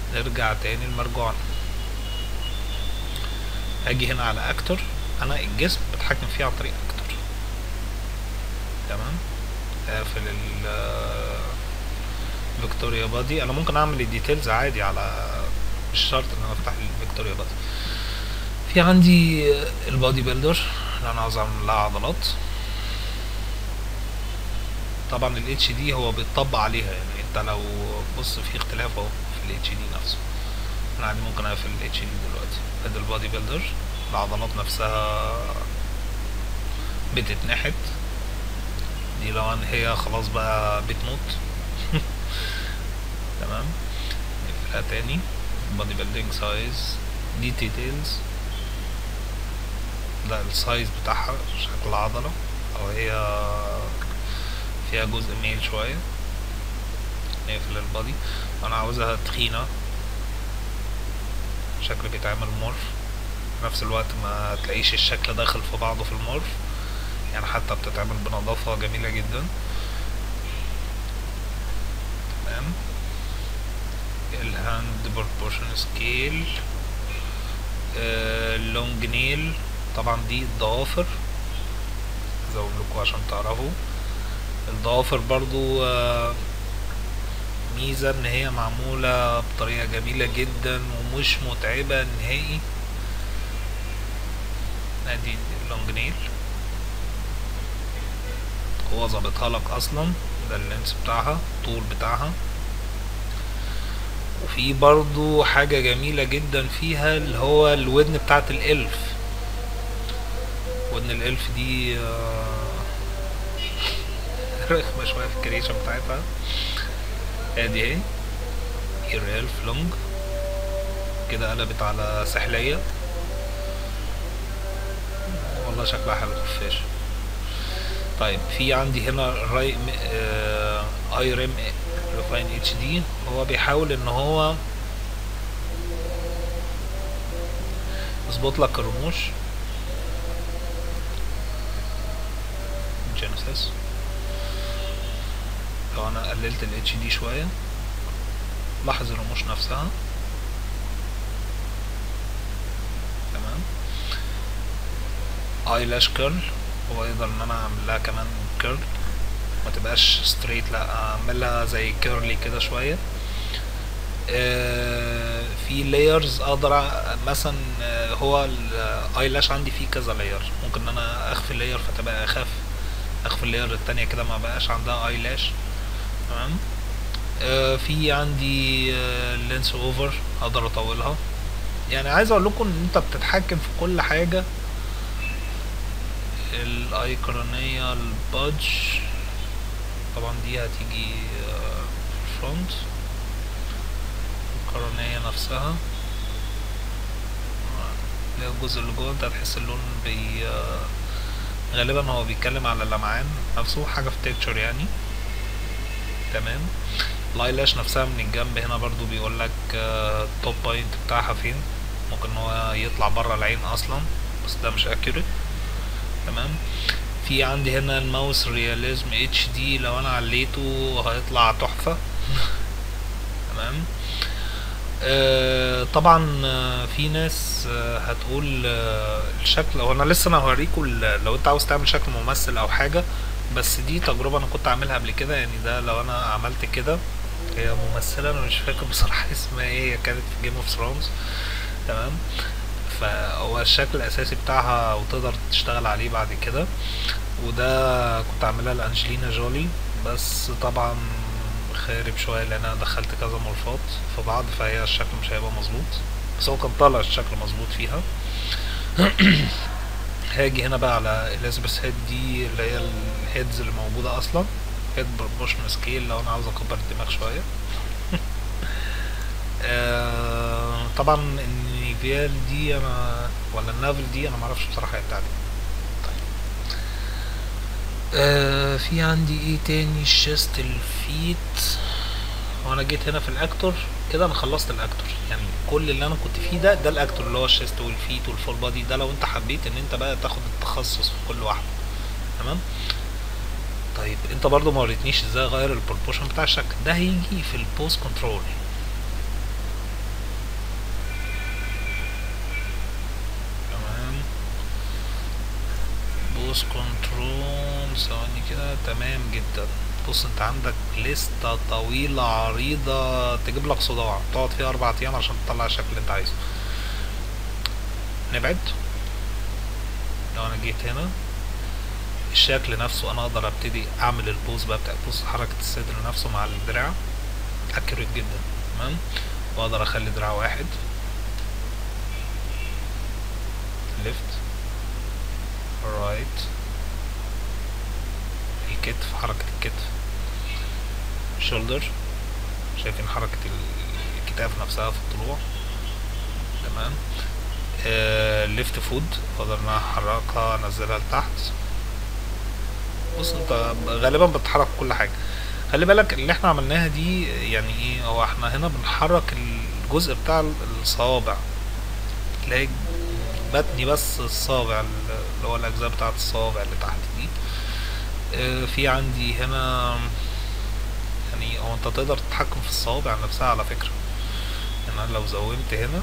نرجع تاني لمرجوعنا هاجي هنا على اكتور انا الجسم بتحكم فيه عن طريق اكتور تمام اقفل ال فيكتوريا بادي انا ممكن اعمل الديتيلز عادي على مش شرط ان انا افتح الفيكتوريا بادي في عندي البادي بيلدر اللي انا عاوز اعمل لها عضلات طبعا ال اتش دي هو بيتطبق عليها يعني انت لو بص في اختلاف اهو في ال اتش دي نفسه انا عادي ممكن اقفل ال اتش دي دلوقتي ادي البادي بيلدر العضلات نفسها بتتنحت دي لو ان هي خلاص بقى بتموت تمام نقفلها تاني بادي بيلدينج سايز دي ديتيلز ده السايز بتاعها شكل العضلة او هي فيها جزء ميل شوية نقفل البادي انا عاوزها تخينة شكل بيتعمل مورف في نفس الوقت ما تلاقيش الشكل داخل في بعضه في المورف يعني حتى بتتعمل بنظافة جميلة جدا تمام الهاند بروبورشن سكيل اللونج نيل طبعا دي الضوافر عايز اقول لكم عشان تعرفوا الضوافر برضو آه، ميزة ان هي معمولة بطريقة جميلة جدا ومش متعبة نهائي ادي اللونج نيل هو ظابطها لك اصلا ده اللينس بتاعها الطول بتاعها وفي برضو حاجة جميلة جدا فيها اللي هو الودن بتاعت الالف ودن الالف دي آه، رخمة شوية في الكريشن بتاعتها ادي اهي اير الف لونج كده قلبت على سحلية والله شكلها حلو خفاش طيب في عندي هنا راي اي ريم ريفاين اتش دي هو بيحاول ان هو يظبط لك الرموش جينيسيس لو انا قللت ال اتش دي شوية لاحظ الرموش نفسها تمام ايلاش كيرل هو يقدر ان انا اعمل لها كمان كيرل ما تبقاش ستريت لا اعملها زي كيرلي كده شويه آه، في لايرز اقدر أ- مثلا آه، هو الايلاش عندي فيه كذا لاير ممكن ان انا اخفي لاير فتبقى اخف اخفي اللاير التانية كده ما بقاش عندها ايلاش تمام آه، في عندي لينس اوفر اقدر اطولها يعني عايز اقول لكم ان انت بتتحكم في كل حاجه الايقونية البادج طبعا دي هتيجي فرونت القرنية نفسها اللي هي الجزء اللي جوه انت هتحس اللون بي آه، غالبا هو بيتكلم على اللمعان نفسه حاجة في تكتشر يعني تمام الايلاش نفسها من الجنب هنا برضو بيقول لك التوب بوينت بتاعها فين ممكن ان هو يطلع بره العين اصلا بس ده مش اكيوريت تمام في عندي هنا الماوس رياليزم اتش دي لو انا عليته هيطلع تحفة تمام آه طبعا آه، في ناس آه هتقول آه الشكل هو انا لسه انا هوريكم ال- لو انت عاوز تعمل شكل ممثل او حاجة بس دي تجربة انا كنت عاملها قبل كده يعني ده لو انا عملت كده هي ممثلة انا مش فاكر بصراحة اسمها ايه هي كانت في جيم اوف ثرونز تمام فهو الشكل الاساسي بتاعها وتقدر تشتغل عليه بعد كده وده كنت عاملها لانجلينا جولي بس طبعا خارب شويه لان انا دخلت كذا ملفات في بعض فهي الشكل مش هيبقى مظبوط بس هو كان طالع الشكل مظبوط فيها هاجي هنا بقى على اليزابيث هيد دي اللي هي الهيدز اللي موجوده اصلا هيد بروبوشن سكيل لو انا عاوز اكبر الدماغ شويه آه، طبعا النيفيال دي انا ولا النافل دي انا معرفش بصراحه هي بتاعتي طيب آه في عندي ايه تاني الشيست الفيت وانا جيت هنا في الاكتور كده انا خلصت الاكتور يعني كل اللي انا كنت فيه ده ده الاكتور اللي هو الشيست والفيت والفول بادي ده لو انت حبيت ان انت بقى تاخد التخصص في كل واحده تمام طيب انت برضو ما وريتنيش ازاي اغير البروبوشن بتاع الشكل ده هيجي في البوست كنترول موس كنترول ثواني كده تمام جدا بص انت عندك لستة طويلة عريضة تجيب لك صداع تقعد فيها اربع ايام عشان تطلع الشكل اللي انت عايزه نبعد لو انا جيت هنا الشكل نفسه انا اقدر ابتدي اعمل البوز بقى بتاع بص حركة الصدر نفسه مع الدراع اكيوريت جدا تمام واقدر اخلي دراع واحد ليفت رايت الكتف حركة الكتف شولدر شايفين حركة الكتاف نفسها في الطلوع تمام ليفت فود اقدر ان انا احركها انزلها لتحت بص انت غالبا بتحرك كل حاجة خلي بالك اللي احنا عملناها دي يعني ايه هو احنا هنا بنحرك الجزء بتاع الصوابع تلاقي بتني بس الصابع اللي هو الاجزاء بتاعت الصوابع اللي تحت دي اه في عندي هنا يعني هو انت تقدر تتحكم في الصوابع نفسها على فكرة يعني انا لو زومت هنا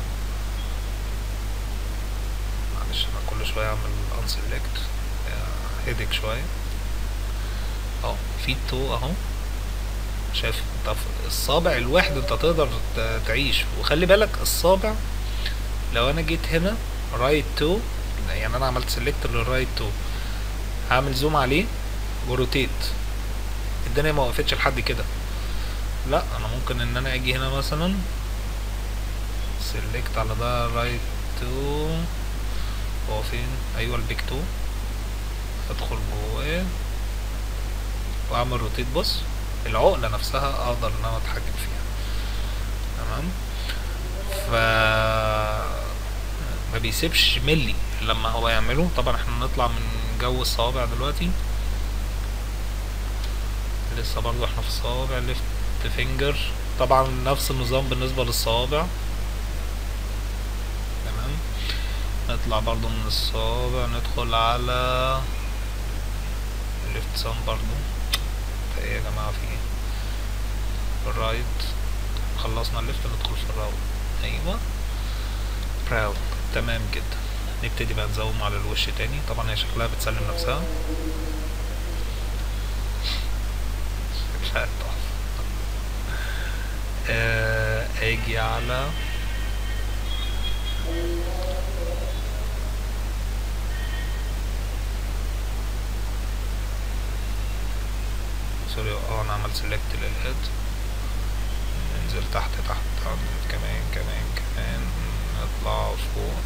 معلش انا كل شوية اعمل انسلكت هيدك شوية اهو في تو اهو شايف انت الصابع الواحد انت تقدر تعيش وخلي بالك الصابع لو انا جيت هنا رايت تو يعني انا عملت سيلكت للرايت تو هعمل زوم عليه وروتيت الدنيا ما وقفتش لحد كده لا انا ممكن ان انا اجي هنا مثلا سيلكت على ده رايت تو هو فين ايوه البيك تو ادخل جواه واعمل روتيت بص العقله نفسها اقدر ان انا اتحكم فيها تمام ف ما بيسيبش ملي لما هو يعمله طبعا احنا نطلع من جو الصوابع دلوقتي لسه برضو احنا في الصوابع ليفت فينجر طبعا نفس النظام بالنسبة للصوابع تمام نطلع برضو من الصوابع ندخل على ليفت سام برضو ايه يا جماعة في ايه الرايت خلصنا الليفت ندخل في الراوت ايوه براود تمام جدا نبتدي بقى نزوم على الوش تاني طبعا هي شكلها بتسلم نفسها شكلها تحفة آه اجي على سوري اه انا عملت سيلكت للهيد ننزل تحت تحت كمان كمان كمان نطلع فوق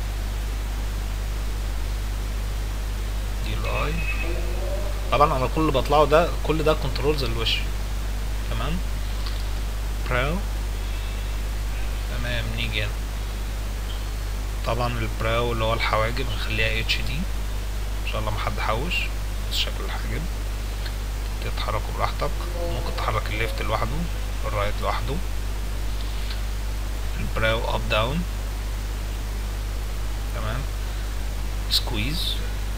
دي الاي طبعا انا كل اللي بطلعه ده كل ده كنترولز الوش تمام براو تمام نيجي هنا طبعا البراو اللي هو الحواجب نخليها اتش دي ان شاء الله محد حوش بس شكل الحاجب تتحركوا براحتك ممكن تحرك الليفت لوحده الرايت لوحده البراو اب داون تمام سكويز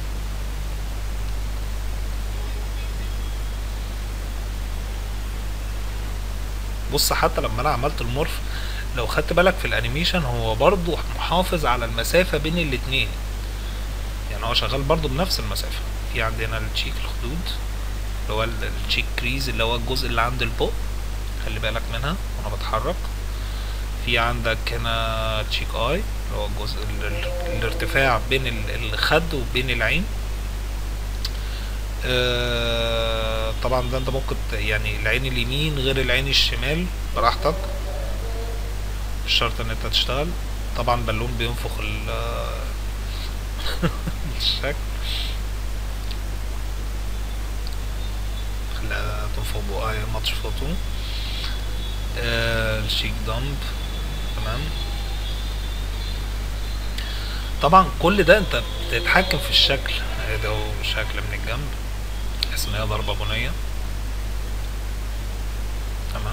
بص حتى لما انا عملت المورف لو خدت بالك في الانيميشن هو برضو محافظ على المسافة بين الاتنين يعني هو شغال برضو بنفس المسافة في عندنا التشيك الخدود اللي هو التشيك كريز اللي هو الجزء اللي عند البق خلي بالك منها وانا بتحرك في عندك هنا تشيك اي اللي هو الجزء الارتفاع بين الخد وبين العين آه طبعا ده انت ممكن يعني العين اليمين غير العين الشمال براحتك مش شرط ان انت تشتغل طبعا بالون بينفخ الشكل خليها تنفخ بقايا ماتش فوتو آه الشيك دمب تمام طبعا كل ده انت بتتحكم في الشكل ده شكل من الجنب تحس ان هي ضربة بنية تمام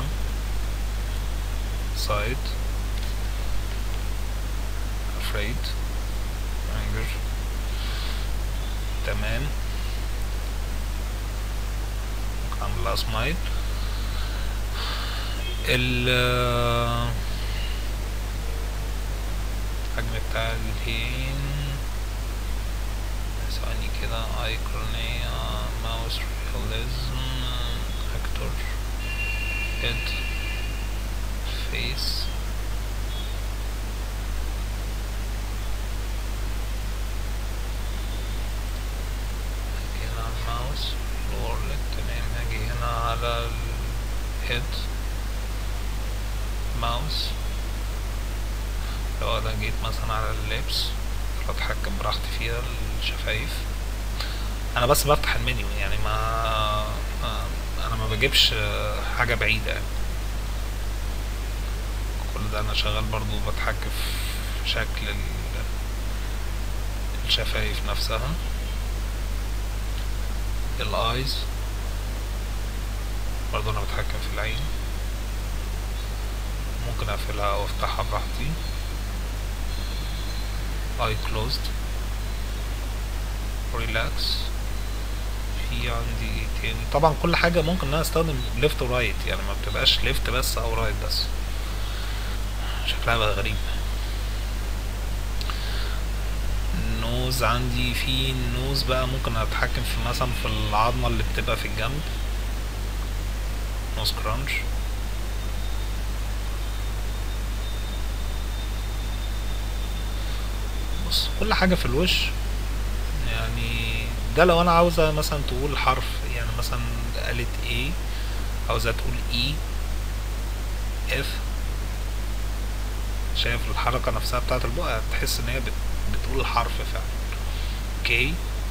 سايد afraid anger تمام ممكن اعمل لها سمايل ال الحجم بتاع الهين ثواني كده ايكرونية ماوس رياليزم اكتور هيد فيس هاجي هنا على الماوس الورلد تمام هاجي هنا على الهيد ماوس لو انا جيت مثلا على اللبس اتحكم براحتي فيها الشفايف انا بس بفتح المنيو يعني ما, ما انا ما بجيبش حاجة بعيدة يعني كل ده انا شغال برضو بتحكم في شكل ال- الشفايف نفسها الايز برضو انا بتحكم في العين ممكن اقفلها او افتحها براحتي eye closed relax في عندي ايه تاني طبعا كل حاجة ممكن ان انا استخدم left و right يعني ما بتبقاش left بس او right بس شكلها بقى غريب النوز عندي في النوز بقى ممكن اتحكم في مثلا في العظمة اللي بتبقى في الجنب نوز كرانش بص كل حاجة في الوش يعني ده لو انا عاوزة مثلا تقول حرف يعني مثلا قالت A عاوزة تقول E F شايف الحركة نفسها بتاعت البقى تحس ان هي بت... بتقول الحرف فعلا K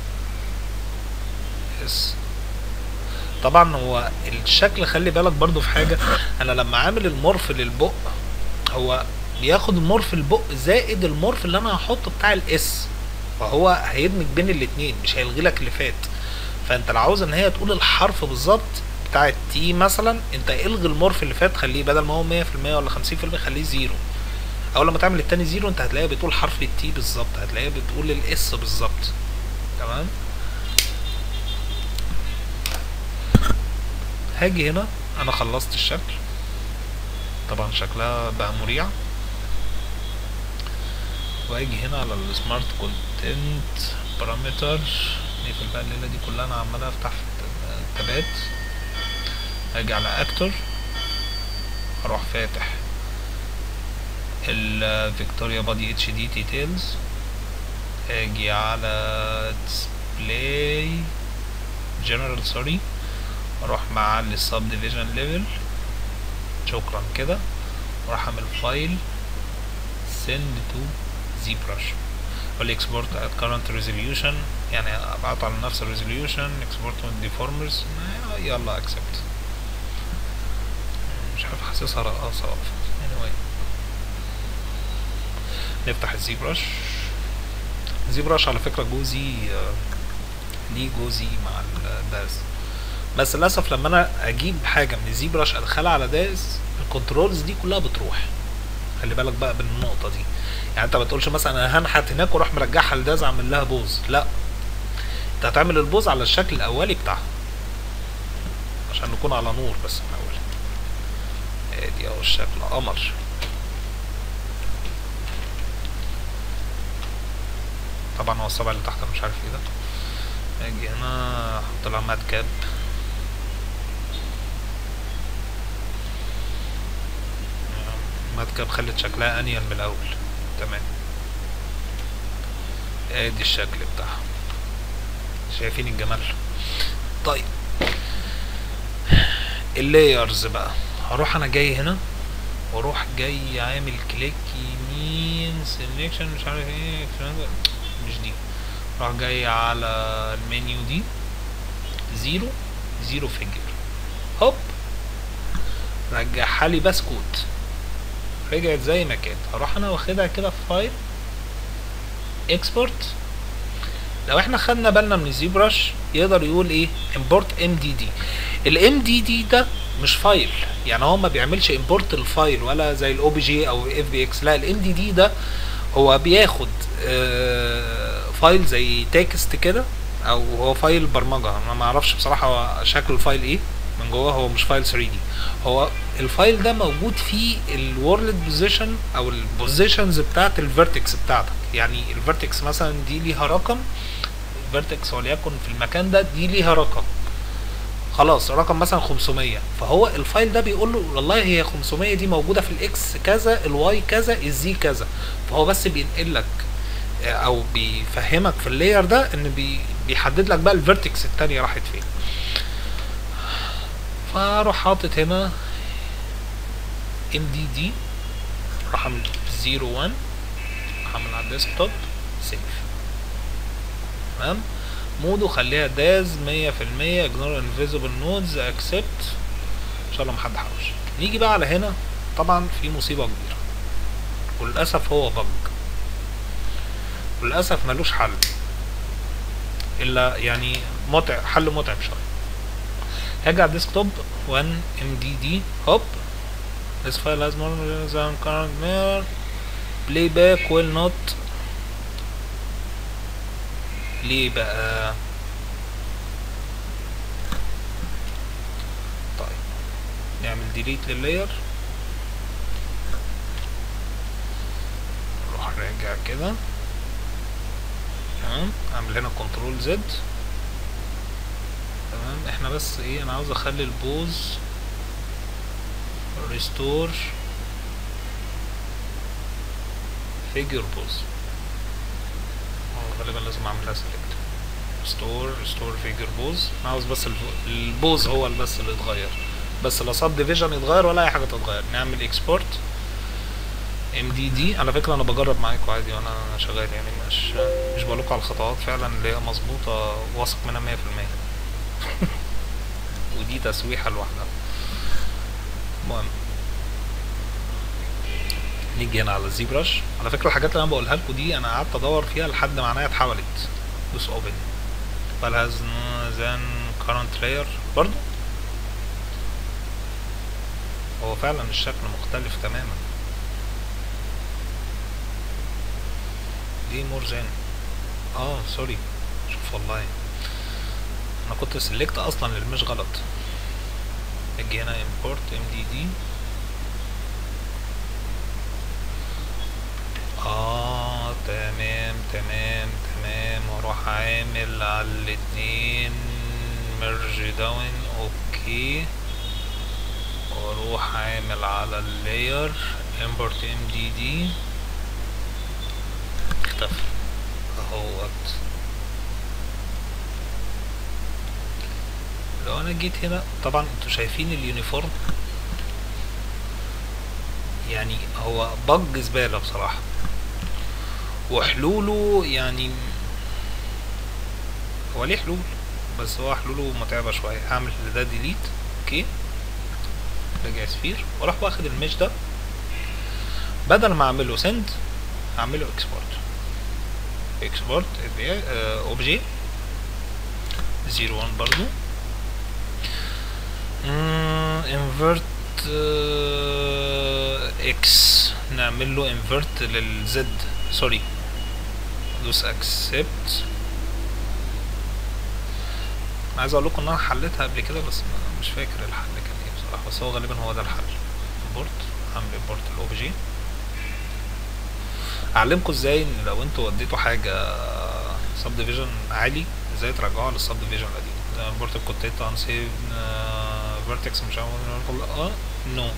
S طبعا هو الشكل خلي بالك برضو في حاجة انا لما عامل المورف للبق هو بياخد المورف البق زائد المورف اللي انا هحطه بتاع الاس فهو هيدمج بين الاتنين مش هيلغي لك اللي فات فانت لو عاوز ان هي تقول الحرف بالظبط بتاع التي مثلا انت الغي المورف اللي فات خليه بدل ما هو 100% ولا 50% خليه زيرو اول لما تعمل التاني زيرو انت هتلاقيها بتقول حرف التي بالظبط هتلاقيها بتقول الاس بالظبط تمام هاجي هنا انا خلصت الشكل طبعا شكلها بقى مريع واجي هنا على السمارت كونتنت بارامتر نقفل بقى الليله دي كلها انا عمال افتح في التابات اجي على اكتور اروح فاتح الفيكتوريا بادي اتش دي ديتيلز اجي على ديسبلاي جنرال سوري اروح مع السب ديفيجن ليفل شكرا كده واروح اعمل فايل send to ZBrush اقول export at current resolution يعني ابعته على نفس الريزوليوشن export with deformers يلا accept مش عارف حاسسها رقاصة anyway نفتح الزي براش زي براش على فكرة جوزي ليه جوزي مع الداز بس للاسف لما انا اجيب حاجة من الزي براش ادخلها على داز الكنترولز دي كلها بتروح خلي بالك بقى بالنقطة دي يعني انت ما تقولش مثلا انا هنحت هناك واروح مرجعها لداز اعمل لها بوز لا انت هتعمل البوز على الشكل الاولي بتاعها عشان نكون على نور بس الاول ادي اهو الشكل قمر طبعا هو الصبع اللي تحت انا مش عارف ايه ده اجي هنا احط لها ماد كاب ماد كاب خلت شكلها انيل من الاول تمام ادي الشكل بتاعها شايفين الجمال طيب اللايرز بقى هروح انا جاي هنا واروح جاي عامل كليك يمين سيلكشن مش عارف ايه مش دي راح جاي على المنيو دي زيرو زيرو فيجر هوب رجعها لي بسكوت رجعت زي ما كانت هروح انا واخدها كده في فايل اكسبورت لو احنا خدنا بالنا من الزي براش يقدر يقول ايه import mdd الام دي دي ده مش فايل يعني هو ما بيعملش امبورت الفايل ولا زي الاو بي جي او اف بي اكس لا الام دي دي ده هو بياخد آه فايل زي تكست كده او هو فايل برمجه انا ما اعرفش بصراحه هو شكل الفايل ايه من جوه هو مش فايل 3 دي هو الفايل ده موجود فيه الورلد بوزيشن او البوزيشنز بتاعت الفيرتكس بتاعتك يعني الفيرتكس مثلا دي ليها رقم فيرتكس وليكن في المكان ده دي ليها رقم خلاص رقم مثلا 500 فهو الفايل ده بيقول له والله هي 500 دي موجوده في الاكس كذا الواي كذا الزي كذا فهو بس بينقل لك آه، او بيفهمك في اللاير ده ان بي بيحدد لك بقى الفيرتكس التانية راحت فين فاروح حاطط هنا ام دي دي راح اعمل 0 1 هعمل على الديسكتوب سيف تمام مودو خليها داز 100% اجنور انفيزبل نودز اكسبت ان شاء الله محد حوش نيجي بقى على هنا طبعا في مصيبه كبيره وللاسف هو بج وللاسف ملوش حل الا يعني متعب حل متعب شويه هاجي على الديسكتوب 1 ام دي دي هوب this file has more than current mirror playback will not ليه بقى طيب نعمل ديليت لللاير نروح راجع كده تمام اعمل هنا كنترول زد تمام احنا بس ايه انا عاوز اخلي البوز ريستور فيجر بوز غالبا لازم اعملها سيلكت ريستور ريستور فيجر بوز انا عاوز بس الف- البوز هو اللي بس اللي يتغير بس لا سب ديفيجن يتغير ولا اي حاجه تتغير نعمل اكسبورت ام دي دي على فكره انا بجرب معاكم عادي وانا شغال يعني مش مش بقول لكم على الخطوات فعلا اللي هي مظبوطه واثق منها 100% ودي تسويحه لوحدها المهم نيجي هنا على الزي برش على فكره الحاجات اللي انا بقولها لكم دي انا قعدت ادور فيها لحد ما عينيا اتحولت دوس اوبن فال هاز ذان current layer برضو هو فعلا الشكل مختلف تماما ليه مور ذان اه سوري شوف والله انا كنت سلكت اصلا اللي مش غلط اجي هنا import mdd اه تمام تمام تمام واروح عامل على الاتنين ميرج داون اوكي واروح عامل على اللاير import mdd اختفى اهوت لو انا جيت هنا طبعا انتوا شايفين اليونيفورم يعني هو بج زبالة بصراحة وحلوله يعني هو ليه حلول بس هو حلوله متعبة شوية هعمل ده ديليت اوكي رجع سفير واروح واخد المش ده بدل ما اعمله سند هعمله اكسبورت اكسبورت اوبجي 01 برضو انفرت اكس نعمل له انفرت للزد سوري دوس اكسبت عايز اقول لكم ان انا حليتها قبل كده بس ما- مش فاكر الحل كان ايه بصراحه بس هو غالبا هو ده الحل امبورت اعمل امبورت الاوبجي اعلمكم ازاي ان لو انتوا وديتوا حاجه سب ديفيجن عالي ازاي ترجعوها للسب ديفيجن القديم زي امبورت كنت انسيف فيرتكس مش عارف اه نو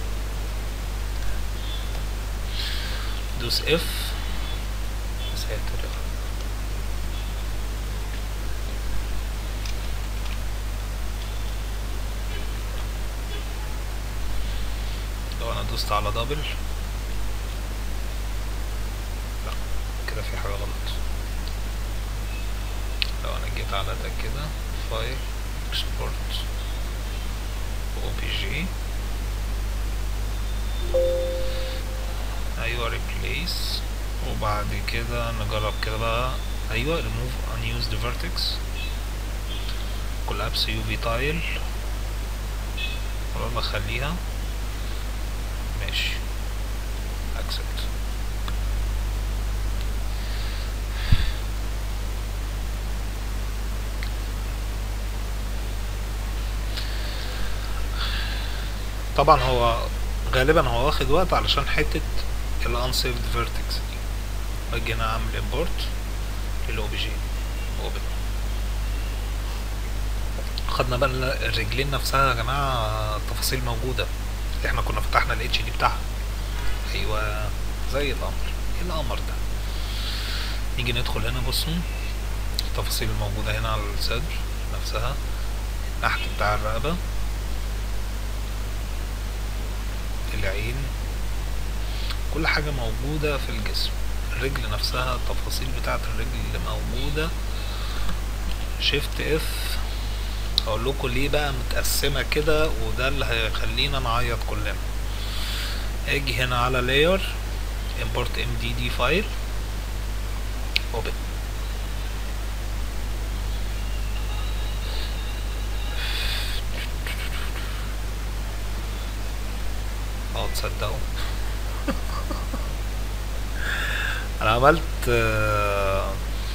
دوس اف ساتر لو انا دوست على دبل لا كده في حاجة غلط لو انا جيت على ده كده فايل اكسبورت او بي جي ايوه ريبليس وبعد كده نجرب كده بقى ايوه remove unused vertex collapse UV tile والله اخليها ماشي accept طبعا هو غالبا هو واخد وقت علشان حتة ال unsaved vertex دي باجي هنا اعمل import للاو بي جي اوبن خدنا بقى الرجلين نفسها يا جماعة التفاصيل موجودة احنا كنا فتحنا الاتش دي بتاعها ايوه زي القمر ايه القمر ده نيجي ندخل هنا بصوا التفاصيل الموجودة هنا على الصدر نفسها النحت بتاع الرقبة العين كل حاجة موجودة في الجسم الرجل نفسها التفاصيل بتاعة الرجل اللي موجودة شيفت اف هقول لكم ليه بقى متقسمة كده وده اللي هيخلينا نعيط كلنا اجي هنا على layer import mdd file open اه تصدقوا انا عملت آه،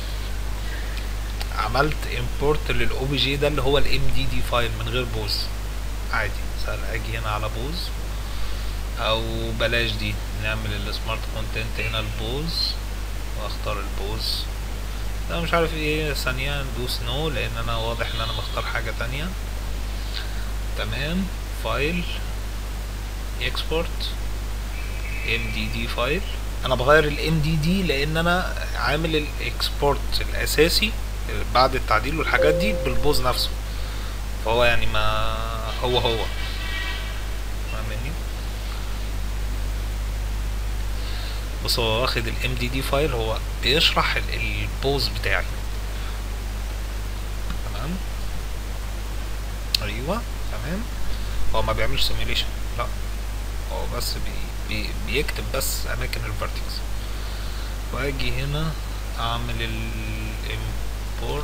عملت import للاو بي جي ده اللي هو الام دي دي فايل من غير بوز عادي سهل اجي هنا على بوز او بلاش دي نعمل السمارت كونتنت هنا البوز واختار البوز لا مش عارف ايه ثانية ندوس نو لان انا واضح ان انا مختار حاجة تانية تمام فايل اكسبورت ام دي دي فايل انا بغير الام دي دي لان انا عامل الاكسبورت الاساسي بعد التعديل والحاجات دي بالبوز نفسه فهو يعني ما هو هو فاهمني بص هو واخد الام دي دي فايل هو بيشرح ال- البوز بتاعي تمام ايوه تمام هو ما بيعملش سيميليشن لا هو بس بي بي بيكتب بس اماكن الفيرتكس واجي هنا اعمل الامبورت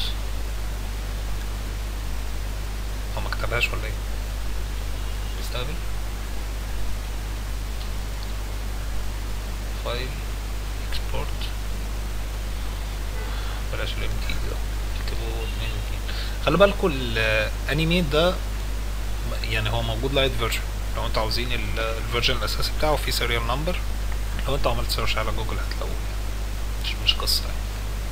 هو ما كتبهاش ولا ايه بيستقبل فايل اكسبورت بلاش الام تي ده اكتبوا اتنين اتنين خلي بالكوا الانيميت ده يعني هو موجود لايت فيرجن لو انتوا عاوزين ال- الفيرجن الاساسي بتاعه في سيريال نمبر لو انتوا عملت سيرش على جوجل هتلاقوه مش مش قصه يعني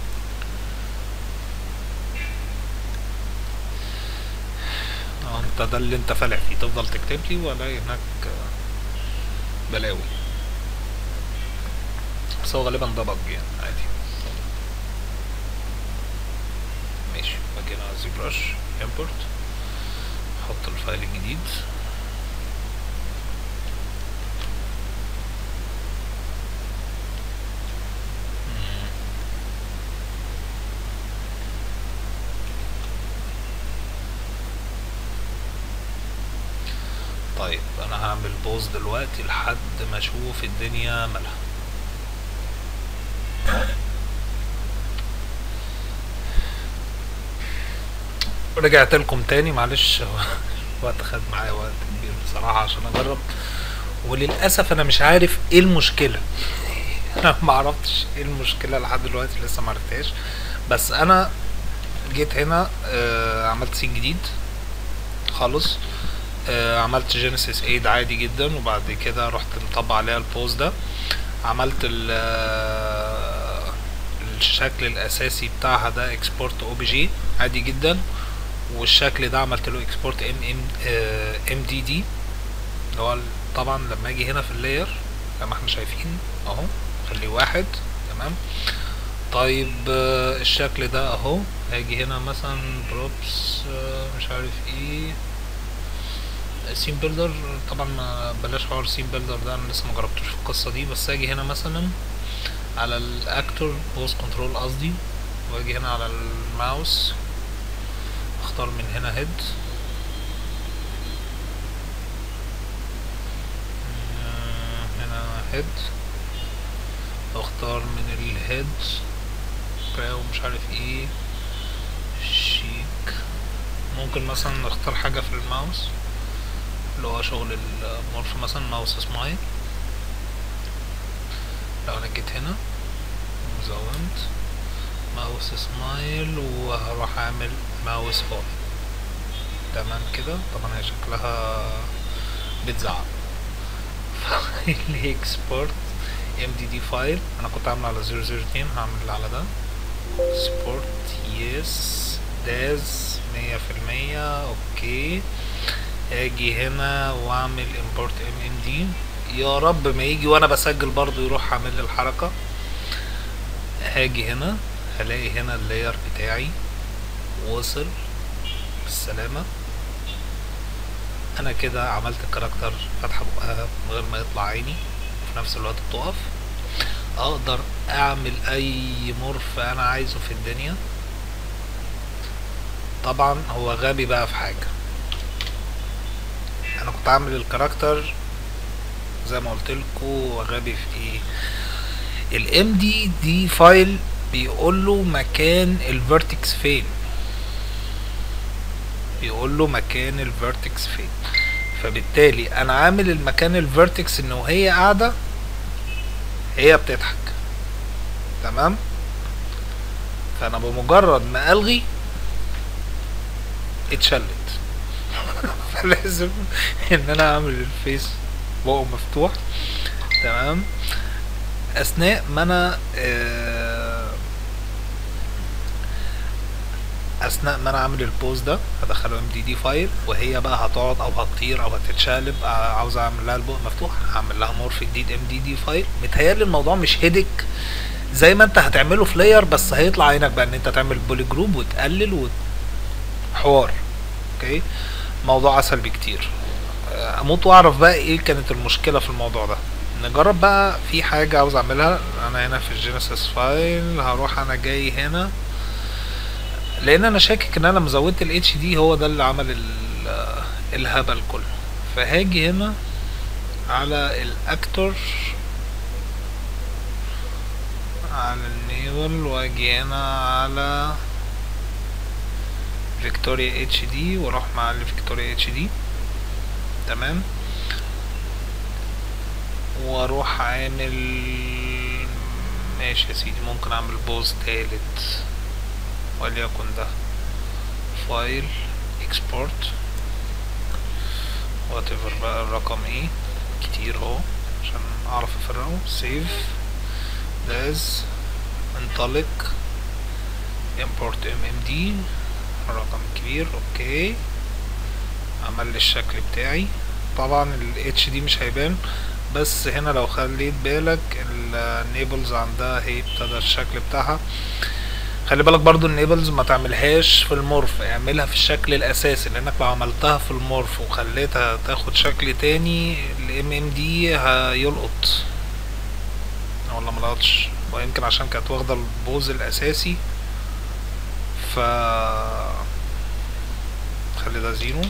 اه انت ده اللي انت فالح فيه تفضل تكتب لي والاقي هناك آه، بلاوي بس هو غالبا ده بج يعني عادي ماشي باجي هنا على زي براش امبورت احط الفايل الجديد مم. طيب انا هعمل بوز دلوقتي لحد ما اشوف الدنيا مالها رجعت لكم تاني معلش هو الوقت خد معايا وقت كبير بصراحة عشان اجرب وللاسف انا مش عارف ايه المشكلة انا ما عرفتش ايه المشكلة لحد دلوقتي لسه ما عرفتهاش بس انا جيت هنا آه عملت سين جديد خالص آه عملت جينيسيس ايد عادي جدا وبعد كده رحت مطبق عليها البوز ده عملت ال آه، الشكل الاساسي بتاعها ده اكسبورت او بي جي عادي جدا والشكل ده عملت له اكسبورت ام ام ام دي دي اللي هو ال- طبعا لما اجي هنا في اللاير زي ما احنا شايفين اهو خليه واحد تمام طيب آه، الشكل ده اهو هاجي هنا مثلا بروبس مش عارف ايه سين بيلدر طبعا ما بلاش حوار سين بيلدر ده انا لسه ما جربتوش في القصه دي بس اجي هنا مثلا على الاكتور بوز كنترول قصدي واجي هنا على الماوس اختار من هنا هيد هنا هيد اختار من الهيد براو مش عارف ايه شيك ممكن مثلا نختار حاجة في الماوس اللي هو شغل المورف مثلا ماوس سمايل لو انا جيت هنا وزودت ماوس سمايل وهروح اعمل ماوس فول تمام كده طبعا هي شكلها بتزعق فايل اكسبورت ام دي دي فايل انا كنت عامله على 002 هعمل على ده سبورت يس داز مية في المية اوكي اجي هنا واعمل import mmd يا رب ما يجي وانا بسجل برضو يروح عامل لي الحركة هاجي هنا هلاقي هنا اللاير بتاعي وصل بالسلامة انا كده عملت الكاركتر فاتحة بقها من غير ما يطلع عيني وفي نفس الوقت بتقف اقدر اعمل اي مورف انا عايزه في الدنيا طبعا هو غبي بقى في حاجة انا كنت عامل الكاركتر زي ما قلت لكم غبي في ايه الام دي دي فايل بيقول له مكان الفيرتكس فين بيقول له مكان الفيرتكس فين فبالتالي انا عامل المكان الفيرتكس ان وهي قاعده هي بتضحك تمام فانا بمجرد ما الغي اتشلت فلازم ان انا اعمل الفيس بقه مفتوح تمام اثناء ما انا آه، اثناء ما انا عامل البوز ده هدخله ام دي دي فايل وهي بقى هتقعد او هتطير او هتتشقلب آه، عاوز اعمل لها البق مفتوح هعمل لها مورف جديد ام دي دي فايل متهيألي الموضوع مش هيدك زي ما انت هتعمله في لاير بس هيطلع عينك بقى ان انت تعمل بولي جروب وتقلل وت... حوار اوكي موضوع اسهل بكتير آه، اموت واعرف بقى ايه كانت المشكله في الموضوع ده نجرب بقى في حاجه عاوز اعملها انا هنا في الجينيسيس فايل هروح انا جاي هنا لان انا شاكك ان انا لما زودت ال دي هو ده اللي عمل ال- آه، الهبل كله فهاجي هنا على الاكتور على النيبل واجي هنا على فيكتوريا اتش دي واروح مع فيكتوريا اتش دي تمام واروح عامل ماشي يا سيدي ممكن اعمل بوز تالت وليكن ده فايل اكسبورت وات ايفر بقى الرقم ايه كتير اهو عشان اعرف افرقه سيف داز انطلق import mmd الرقم الكبير اوكي عمل لي الشكل بتاعي طبعا ال HD مش هيبان بس هنا لو خليت بالك النيبلز عندها هي ابتدى الشكل بتاعها خلي بالك برضو النيبلز ما تعملهاش في المورف اعملها في الشكل الاساسي لانك لو عملتها في المورف وخليتها تاخد شكل تاني الام ام دي هيلقط ولا ملقطش ويمكن عشان كانت واخده البوز الاساسي ف خلي ده زيرو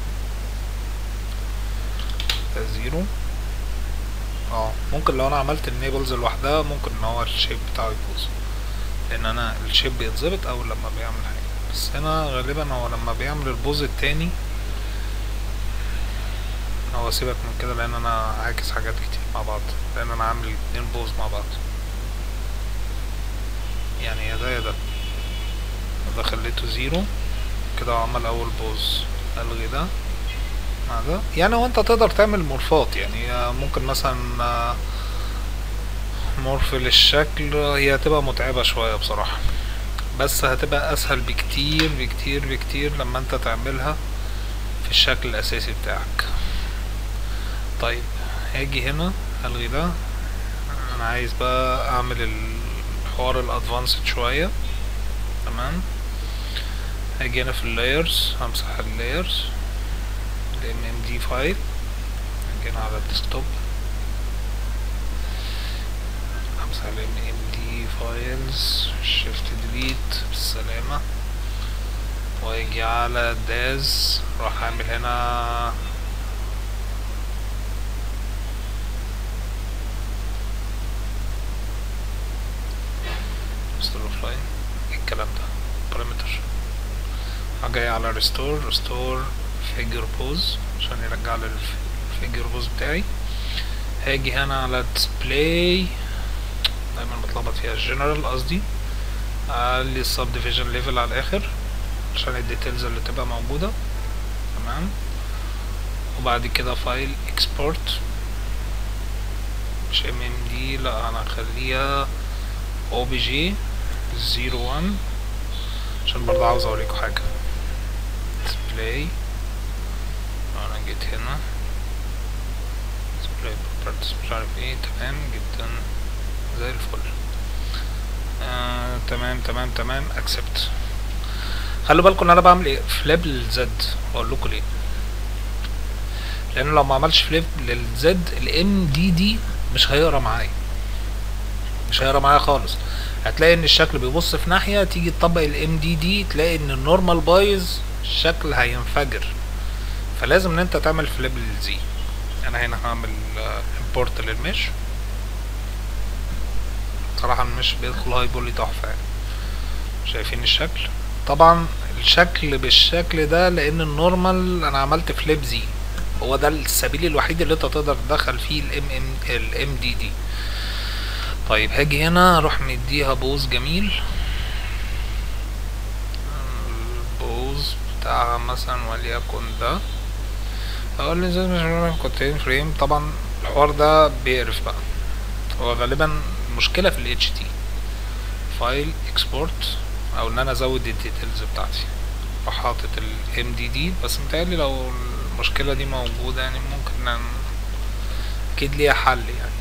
ده زيرو اه ممكن لو انا عملت النيبلز لوحدها ممكن ان هو الشيب بتاعه يبوظ لان انا الشيب بيتظبط اول لما بيعمل حاجه بس هنا غالبا هو لما بيعمل البوز التاني هو سيبك من كده لان انا عاكس حاجات كتير مع بعض لان انا عامل اتنين بوز مع بعض يعني يا ده يا ده ده خليته زيرو كده عمل اول بوز الغي ده مع ده يعني هو انت تقدر تعمل مورفات يعني آه، ممكن مثلا آه، مورف للشكل هي هتبقى متعبة شوية بصراحة بس هتبقى اسهل بكتير بكتير بكتير لما انت تعملها في الشكل الاساسي بتاعك طيب هاجي هنا الغي ده انا عايز بقى اعمل الحوار الادفانسد شوية تمام هاجي هنا في اللايرز همسح اللايرز الام ام دي فايل هاجي هنا على الديسكتوب همسح الام ام دي فايلز شيفت ديليت بالسلامة واجي على داز راح اعمل هنا ريستور اوف لاين ايه الكلام ده بارامتر جاي على ريستور ريستور فيجر بوز عشان يرجع لي الفيجر بوز بتاعي هاجي هنا على ديسبلاي دايما بتلخبط فيها الجنرال قصدي اعلي السب ديفيجن ليفل على الاخر عشان الديتيلز اللي تبقى موجودة تمام وبعد كده فايل اكسبورت مش ام ام دي لا انا هخليها او بي جي زيرو وان عشان برضه عاوز اوريكم حاجة display انا جيت هنا display properties مش عارف ايه تمام جدا زي الفل آه تمام تمام تمام accept خلوا بالكم ان انا بعمل ايه فليب للزد واقول لكم ليه لان لو ما عملش فليب للزد الام دي دي مش هيقرا معايا مش هيقرا معايا خالص هتلاقي ان الشكل بيبص في ناحيه تيجي تطبق الام دي دي تلاقي ان النورمال بايظ الشكل هينفجر فلازم ان انت تعمل فليب للزي انا هنا هعمل امبورت للمش صراحه المش بيدخل هاي بولي تحفه يعني شايفين الشكل طبعا الشكل بالشكل ده لان النورمال انا عملت فليب زي هو ده السبيل الوحيد اللي انت تقدر تدخل فيه الام ام الام دي دي طيب هاجي هنا اروح مديها بوز جميل البوز بتاعها مثلا وليكن ده اقول لي ازاي مش كونتين فريم طبعا الحوار ده بيقرف بقى هو غالبا مشكلة في ال HT فايل اكسبورت او ان انا ازود الديتيلز بتاعتي اروح حاطط ال MDD بس متهيألي لو المشكلة دي موجودة يعني ممكن ان اكيد ليها حل يعني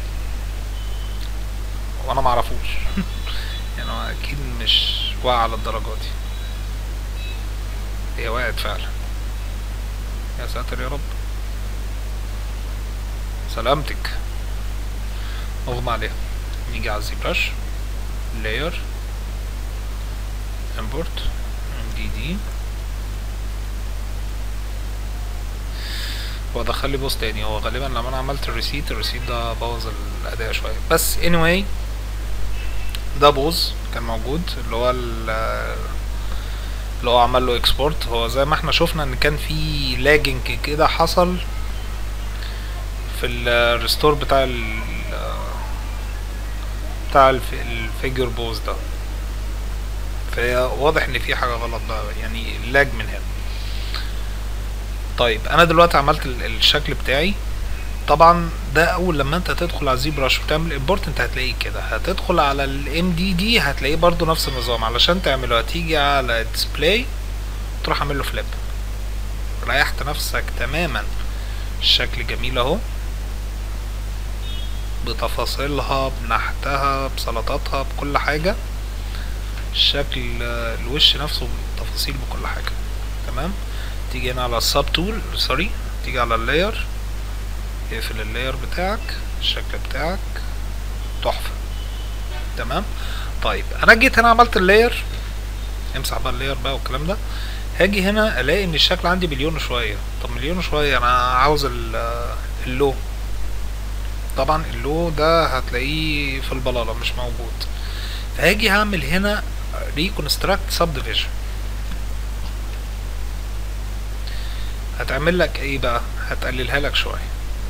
وانا معرفوش يعني هو اكيد مش واقع على الدرجة دي هي وقعت فعلا يا ساتر يا رب سلامتك اغمى عليها نيجي على الزي براش layer import mdd هو دخل لي بوست تاني هو غالبا لما انا عملت الريسيت الريسيت ده بوظ الاداء شويه بس anyway ده بوظ كان موجود اللي هو اللي هو عمل له اكسبورت هو زي ما احنا شفنا ان كان في لاجنج كده حصل في الريستور بتاع ال بتاع الفيجر بوز ده فهي واضح ان في حاجه غلط بقى يعني اللاج من هنا طيب انا دلوقتي عملت الشكل بتاعي طبعا ده اول لما انت تدخل على زيبراش وتعمل امبورت انت هتلاقيه كده هتدخل على الام دي دي هتلاقيه برضو نفس النظام علشان تعمله هتيجي على ديسبلاي تروح عامل له فليب ريحت نفسك تماما الشكل جميل اهو بتفاصيلها بنحتها بسلطاتها بكل حاجة الشكل الوش نفسه بتفاصيل بكل حاجة تمام تيجي هنا على السب تول سوري تيجي على اللاير اقفل اللاير بتاعك الشكل بتاعك تحفة تمام طيب انا جيت هنا عملت اللاير امسح بقى اللاير بقى والكلام ده هاجي هنا الاقي ان الشكل عندي مليون شوية طب مليون شوية انا عاوز اللو طبعا اللو ده هتلاقيه في البلالة مش موجود فهاجي هعمل هنا ريكونستراكت سب ديفيجن هتعمل لك ايه بقى هتقللها لك شويه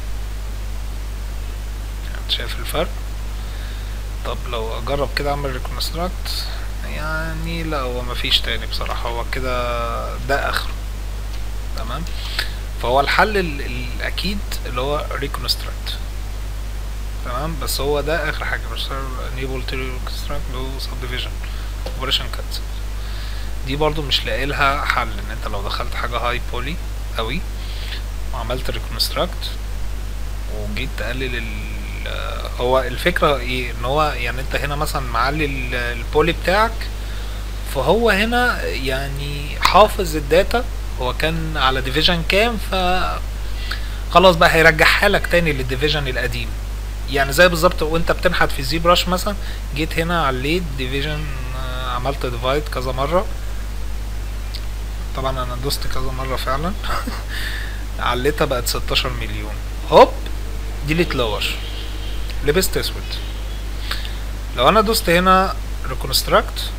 يعني شايف الفرق طب لو اجرب كده اعمل ريكونستراكت يعني لا هو مفيش تاني بصراحه هو كده ده اخره تمام فهو الحل الاكيد اللي هو ريكونستراكت تمام بس هو ده اخر حاجه مش enable to reconstruct low subdivision operation cut دي برضو مش لاقي لها حل ان انت لو دخلت حاجه هاي بولي قوي وعملت ريكونستراكت وجيت تقلل ال هو الفكره ايه ان هو يعني انت هنا مثلا معلي البولي بتاعك فهو هنا يعني حافظ الداتا هو كان على ديفيجن كام ف خلاص بقى هيرجعها لك تاني للديفيجن القديم يعني زي بالظبط وانت بتنحت في زي براش مثلا جيت هنا عليت ديفيجن عملت ديفايد كذا مره طبعا انا دوست كذا مره فعلا عليتها بقت 16 مليون هوب ديليت لور لبست اسود لو انا دوست هنا ريكونستراكت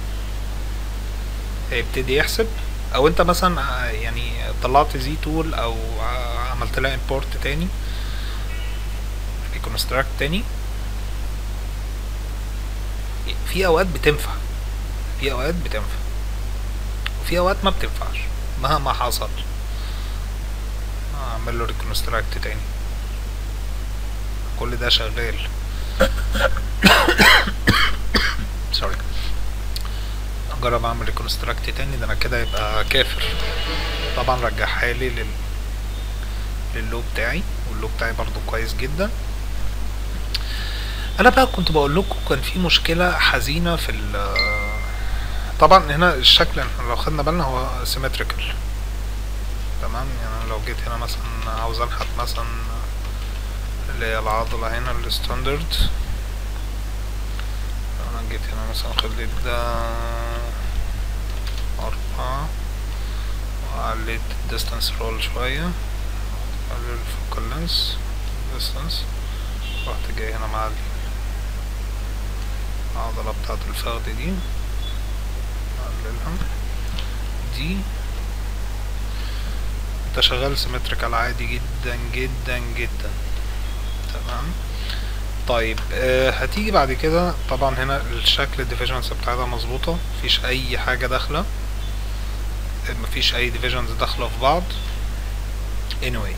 هيبتدي يحسب او انت مثلا يعني طلعت زي تول او عملت لها امبورت تاني ريكونستراكت تاني في اوقات بتنفع في اوقات بتنفع وفي اوقات ما بتنفعش مهما حصل اعمل له ريكونستراكت تاني كل ده شغال سوري اجرب اعمل ريكونستراكت تاني ده انا كده يبقى كافر طبعا رجعها لي لل للو بتاعي واللو بتاعي برضو كويس جدا انا بقى كنت بقول لكم كان في مشكله حزينه في ال طبعا هنا الشكل احنا لو خدنا بالنا هو سيمتريكال تمام يعني لو جيت هنا مثلا عاوز انحت مثلا اللي هي العضله هنا الستاندرد انا جيت هنا مثلا خليت ده أربعة وعليت الديستانس رول شوية على الفوكال لينس ديستانس رحت جاي هنا مع العضلة بتاعت الفخذ دي أقللها دي انت شغال سيمتريكال عادي جدا جدا جدا تمام طيب آه هتيجي بعد كده طبعا هنا الشكل الديفيجنز بتاعتها مظبوطة مفيش اي حاجة داخلة مفيش اي ديفيجنز داخلة في بعض anyway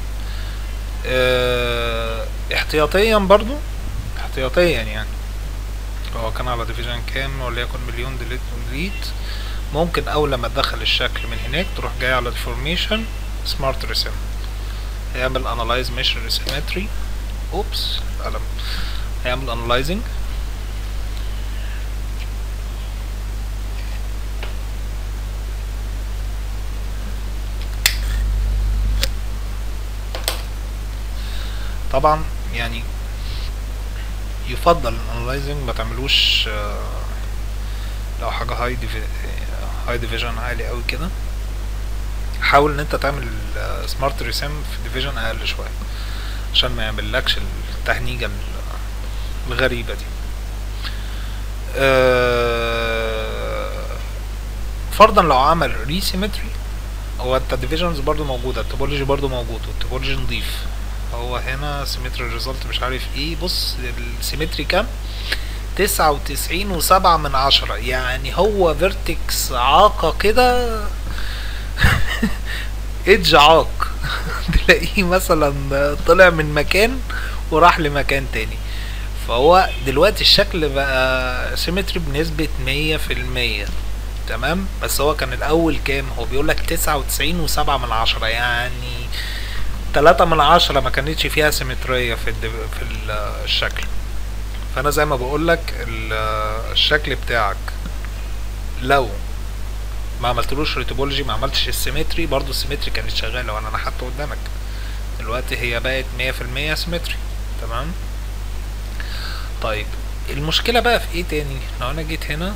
آه احتياطيا برضو احتياطيا يعني هو كان على ديفيجن كام وليكن مليون ديليت ديليت ممكن اول لما تدخل الشكل من هناك تروح جاي على الفورميشن سمارت ريسم هيعمل انالايز مش ريسيمتري اوبس قلم هيعمل انالايزنج طبعا يعني يفضل الانالايزنج ما تعملوش لو حاجه هاي هاي ديفيجن عالي قوي كده حاول ان انت تعمل سمارت ريسم في ديفيجن اقل شويه عشان ما يعملكش التهنيجه الغريبه دي فرضا لو عمل ريسيمتري هو انت الديفيجنز برضو موجوده التوبولوجي برضو موجود والتوبولوجي نضيف هو هنا سيمتري ريزلت مش عارف ايه بص السيمتري كام تسعة وتسعين وسبعة من عشرة يعني هو فيرتكس عاقة كده ايدج عاق تلاقيه مثلا طلع من مكان وراح لمكان تاني فهو دلوقتي الشكل بقى سيمتري بنسبة مية في المية تمام بس هو كان الاول كام هو بيقولك تسعة وتسعين وسبعة من عشرة يعني تلاتة من عشرة ما كانتش فيها سيمترية في الدب... في الشكل فانا زي ما بقولك الشكل بتاعك لو ما عملتلوش ريتوبولوجي ما عملتش السيمتري برضو السيمتري كانت شغالة وانا نحته قدامك دلوقتي هي بقت مية في المية سيمتري تمام طيب المشكلة بقى في ايه تاني لو انا جيت هنا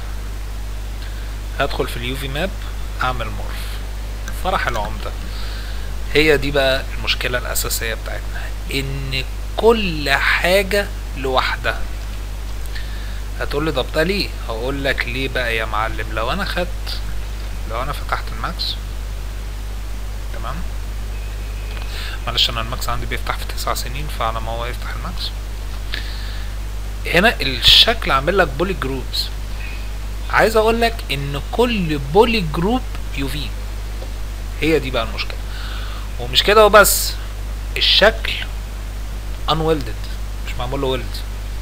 هدخل في اليوفي ماب اعمل مورف فرح العمدة هي دي بقى المشكلة الأساسية بتاعتنا إن كل حاجة لوحدها هتقول لي طب ده ليه هقول لك ليه بقى يا معلم لو انا خدت لو انا فتحت الماكس تمام معلش انا الماكس عندي بيفتح في تسع سنين فعلى ما هو يفتح الماكس هنا الشكل عامل لك بولي جروبز عايز اقول لك ان كل بولي جروب يوفي هي دي بقى المشكله ومش كده وبس الشكل unwelded مش معمول له ويلد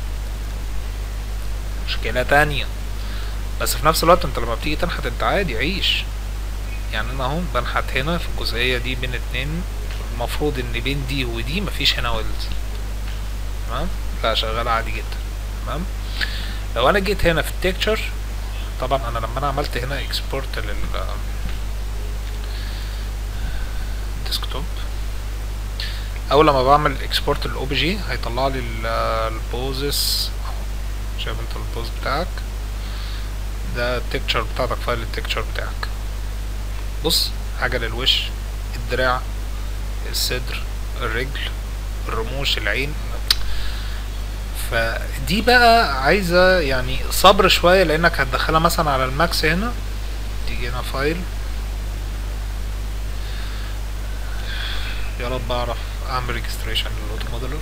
مشكلة تانية بس في نفس الوقت انت لما بتيجي تنحت انت عادي عيش يعني انا اهو بنحت هنا في الجزئية دي بين اتنين المفروض ان بين دي ودي مفيش هنا ويلد تمام لا شغال عادي جدا تمام لو انا جيت هنا في التكتشر طبعا انا لما انا عملت هنا اكسبورت لل ديسكتوب اول لما بعمل اكسبورت للاو بي جي هيطلع لي البوزس شايف انت البوز بتاعك ده التكتشر بتاعتك فايل التكتشر بتاعك بص حاجه للوش الدراع الصدر الرجل الرموش العين فدي بقى عايزه يعني صبر شويه لانك هتدخلها مثلا على الماكس هنا تيجي هنا فايل يا رب اعرف اعمل ريجستريشن للاوتو موديلر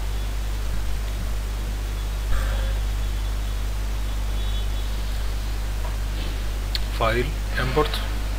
فايل امبورت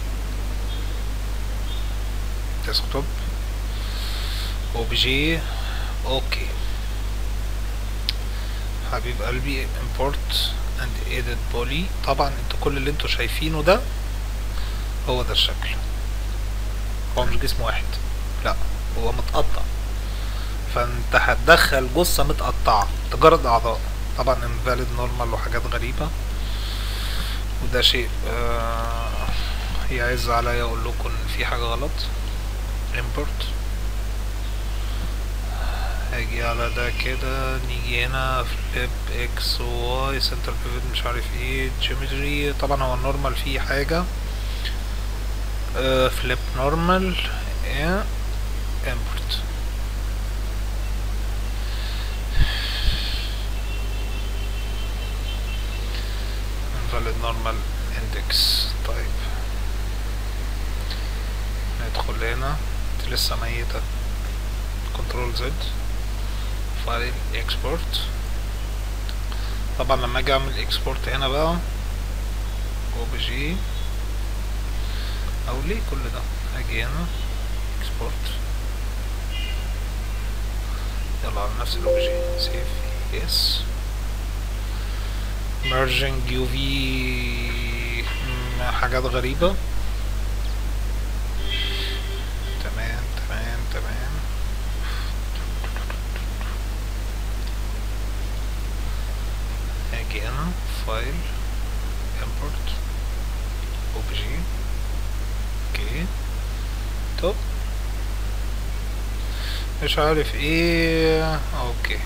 ديسكتوب او بي جي اوكي حبيب قلبي امبورت and edit poly طبعا انتوا كل اللي انتوا شايفينه ده هو ده الشكل هو مش جسم واحد لا هو متقطع فانت هتدخل جثة متقطعة تجرد اعضاء طبعا invalid normal وحاجات غريبة وده شيء آه يعز عليا اقول لكم ان في حاجة غلط import هاجي على ده كده نيجي هنا فليب اكس واي سنتر بيفت مش عارف ايه جيومتري طبعا هو النورمال فيه حاجة فليب نورمال ايه import invalid normal index طيب ندخل هنا دي لسه ميتة كنترول زد فايل اكسبورت طبعا لما اجي اعمل اكسبورت هنا بقى او بي جي او ليه كل ده اجي هنا اكسبورت يلا على نفس الاو بي جي سيف يس merging UV مم، حاجات غريبة تمام تمام تمام اجي هنا فايل import obj اوكي طب مش عارف ايه اوكي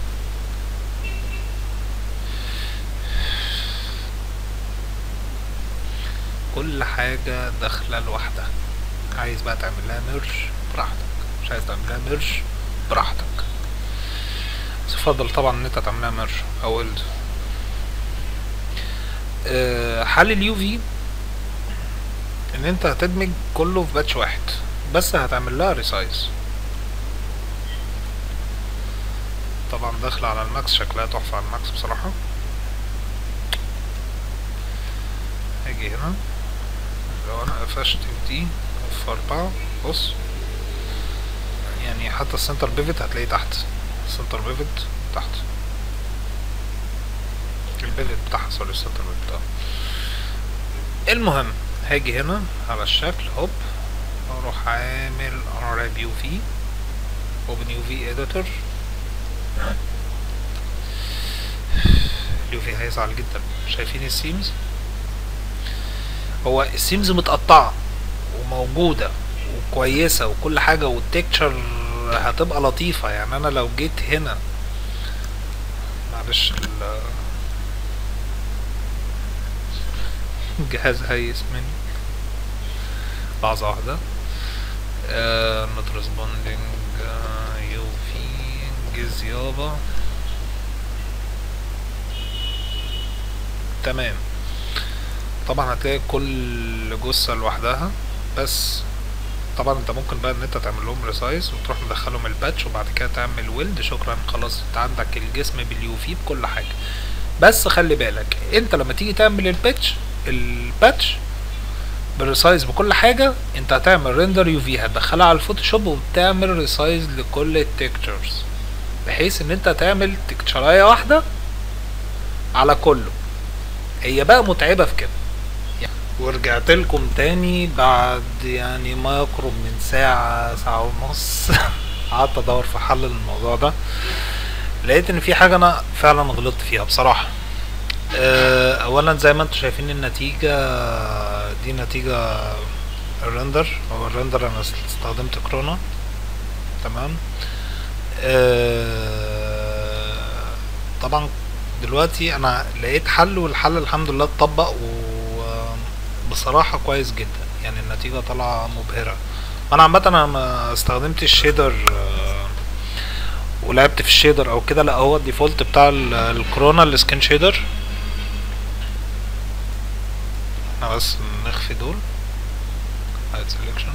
كل حاجة داخلة لوحدها عايز بقى تعمل لها ميرج براحتك مش عايز تعمل لها ميرج براحتك بس يفضل طبعا ان انت تعملها ميرج او ولد أه حل اليو في ان انت هتدمج كله في باتش واحد بس هتعمل لها ريسايز طبعا داخله على الماكس شكلها تحفه على الماكس بصراحه هاجي هنا لو انا قفشت في دي في اربعة بص يعني حتى السنتر بيفت هتلاقيه تحت السنتر بيفت تحت البيفت بتاعها سوري السنتر بيفت اه المهم هاجي هنا على الشكل هوب اروح عامل unwrap يو في open يو في editor اليو في هيزعل جدا شايفين السيمز هو السيمز متقطعة وموجودة وكويسة وكل حاجة والتكتشر هتبقى لطيفة يعني انا لو جيت هنا معلش ال- الجهاز هيس مني لحظة واحدة نوت ريسبوندينج يو في انجز يابا تمام طبعا هتلاقي كل جثة لوحدها بس طبعا انت ممكن بقى ان انت تعمل لهم ريسايز وتروح مدخلهم الباتش وبعد كده تعمل ويلد شكرا خلاص انت عندك الجسم باليو في بكل حاجة بس خلي بالك انت لما تيجي تعمل الباتش الباتش بالريسايز بكل حاجة انت هتعمل ريندر يو في هتدخلها على الفوتوشوب وبتعمل ريسايز لكل التكتشرز بحيث ان انت تعمل تكتشراية واحدة على كله هي بقى متعبة في كده ورجعت لكم تاني بعد يعني ما يقرب من ساعة ساعة ونص قعدت ادور في حل للموضوع ده لقيت ان في حاجة انا فعلا غلطت فيها بصراحة آه، اولا زي ما انتم شايفين النتيجة دي نتيجة الرندر هو الرندر انا استخدمت كرونا تمام آه، طبعا دلوقتي انا لقيت حل والحل الحمد لله اتطبق وبصراحة كويس جدا يعني النتيجة طالعة مبهرة انا عامة انا ما استخدمتش شيدر آه، ولعبت في الشيدر او كده لا هو الديفولت بتاع ال- الكورونا السكين شيدر احنا بس نخفي دول هايد سelection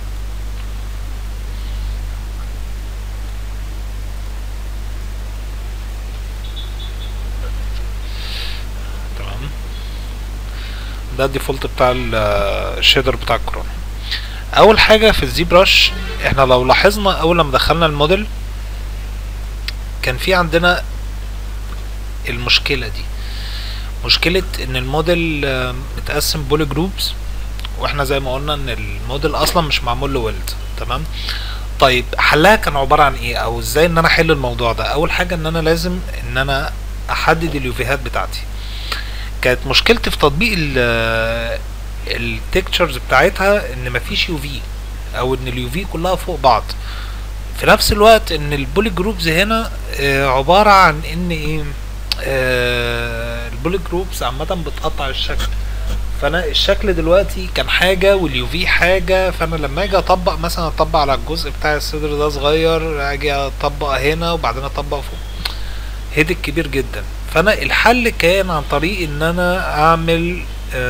تمام ده الديفولت بتاع ال- الشيدر بتاع الكورونا اول حاجه في الزي براش احنا لو لاحظنا اول لما دخلنا الموديل كان في عندنا المشكله دي مشكلة ان الموديل آه، متقسم بولي جروبس واحنا زي ما قلنا ان الموديل اصلا مش معمول له ويلد تمام طيب حلها كان عبارة عن ايه او ازاي ان انا احل الموضوع ده اول حاجة ان انا لازم ان انا احدد اليوفيهات بتاعتي كانت مشكلتي في تطبيق التكتشرز بتاعتها ان مفيش يو في او ان اليو في كلها فوق بعض في نفس الوقت ان البولي جروبز هنا آه، عبارة عن ان ايه آه، البولي جروبز عامة بتقطع الشكل فانا الشكل دلوقتي كان حاجة واليو في حاجة فانا لما اجي اطبق مثلا اطبق على الجزء بتاع الصدر ده صغير اجي اطبق هنا وبعدين اطبق فوق هيدك كبير جدا فانا الحل كان عن طريق ان انا اعمل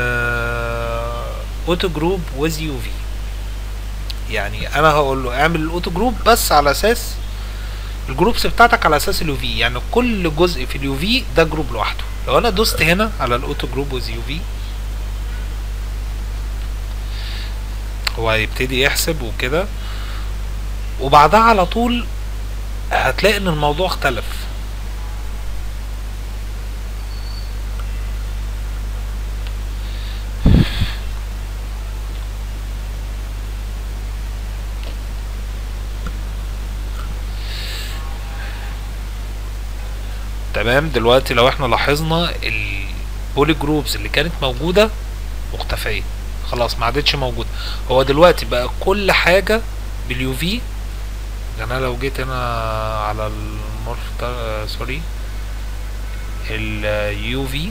اوتو جروب ويز يو في يعني انا هقول له اعمل الاوتو جروب بس على اساس الجروبس بتاعتك على اساس اليو في يعني كل جزء في اليو في ده جروب لوحده لو انا دوست هنا على الاوتو جروب ويز يو في هو هيبتدي يحسب وكده وبعدها على طول هتلاقي ان الموضوع اختلف تمام دلوقتي لو احنا لاحظنا البولي جروبز اللي كانت موجودة مختفية خلاص ما عادتش موجودة هو دلوقتي بقى كل حاجة باليو في يعني انا لو جيت هنا على المورف ده سوري اليو في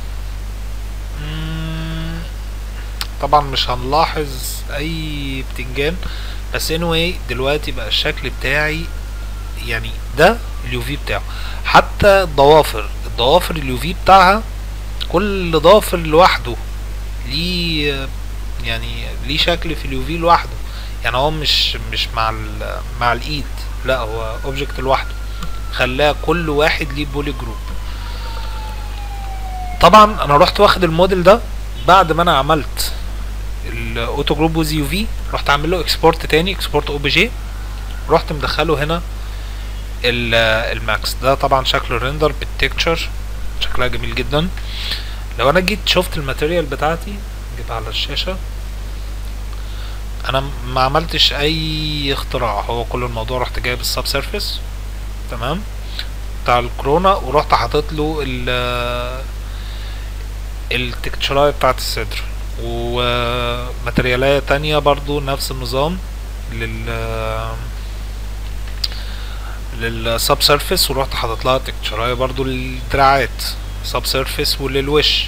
طبعا مش هنلاحظ اي بتنجان بس anyway دلوقتي بقى الشكل بتاعي يعني ده اليو في بتاعه حتى الضوافر الضوافر اليو في بتاعها كل ضافر لوحده ليه يعني ليه شكل في اليو في لوحده يعني هو مش مش مع ال مع الايد لا هو اوبجكت لوحده خلاه كل واحد ليه بولي جروب طبعا انا رحت واخد الموديل ده بعد ما انا عملت الاوتو جروب ويز يو في رحت عامل له اكسبورت تاني اكسبورت او بي جي رحت مدخله هنا الماكس ده طبعا شكل الريندر بالتكتشر شكلها جميل جدا لو انا جيت شفت الماتيريال بتاعتي جيت على الشاشة انا ما عملتش اي اختراع هو كل الموضوع رحت جايب السب سيرفيس تمام بتاع الكورونا ورحت حاطط له ال التكتشراية بتاعت الصدر وماتريالية تانية برضو نفس النظام لل للسب سيرفيس ورحت حاطط لها تكتشرايه برضو للدراعات سب سيرفيس وللوش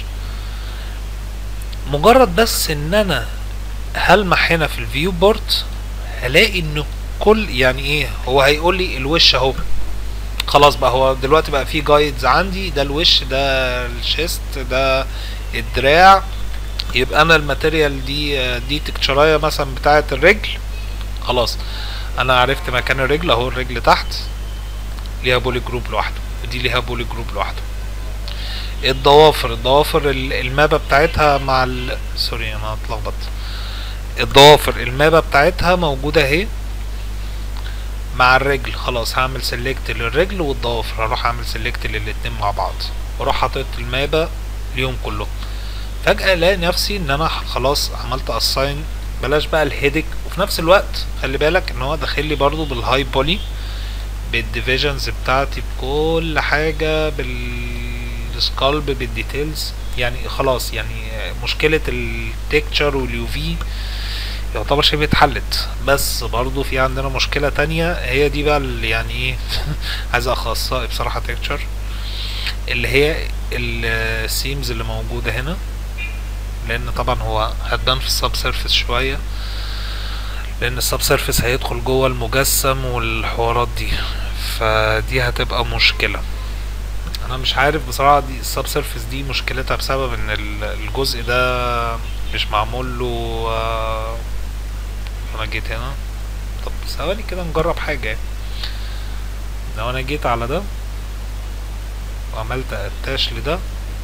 مجرد بس ان انا هلمح هنا في الفيو بورت هلاقي ان كل يعني ايه هو هيقول لي الوش اهو خلاص بقى هو دلوقتي بقى في جايدز عندي ده الوش ده الشيست ده الدراع يبقى انا الماتيريال دي دي تكتشرايه مثلا بتاعه الرجل خلاص انا عرفت مكان الرجل اهو الرجل تحت ليها بولي جروب لوحده ودي ليها بولي جروب لوحده الضوافر الضوافر المابة بتاعتها مع ال... سوري انا اتلخبطت الضوافر المابة بتاعتها موجودة اهي مع الرجل خلاص هعمل سيلكت للرجل والضوافر هروح اعمل سيلكت للاتنين مع بعض واروح حاطط المابة ليهم كلهم فجأة الاقي نفسي ان انا خلاص عملت اساين بلاش بقى الهيدك وفي نفس الوقت خلي بالك ان هو داخل لي برضو بالهاي بولي بالديفيجنز بتاعتي بكل حاجة بالسكالب بالديتيلز يعني خلاص يعني مشكلة التكتشر واليو في يعتبر شبه اتحلت بس برضو في عندنا مشكلة تانية هي دي بقى اللي يعني ايه عايز اخصائي بصراحة تكتشر اللي هي السيمز اللي موجودة هنا لان طبعا هو هتبان في السب سيرفيس شوية لان السب سيرفيس هيدخل جوه المجسم والحوارات دي فدي هتبقى مشكلة انا مش عارف بصراحة دي السب سيرفيس دي مشكلتها بسبب ان الجزء ده مش معمول له انا جيت هنا طب ثواني كده نجرب حاجة يعني لو انا جيت على ده وعملت اتاش لده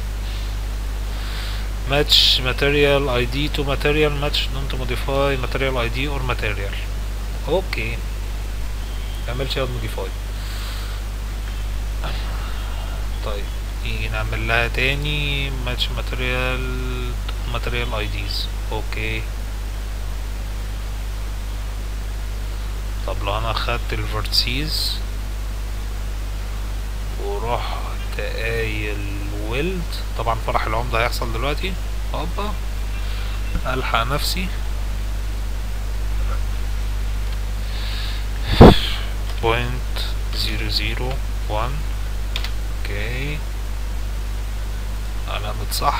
match material ID to material match don't modify material ID or material اوكي متعملش ياخد modify طيب نيجي نعمل لها تاني ماتش ماتريال ماتريال اي ديز اوكي طب لو انا خدت الفرتسيز ورحت قايل ويلد طبعا فرح العمدة هيحصل دلوقتي هوبا الحق نفسي بوينت زيرو زيرو وان اوكي علامة صح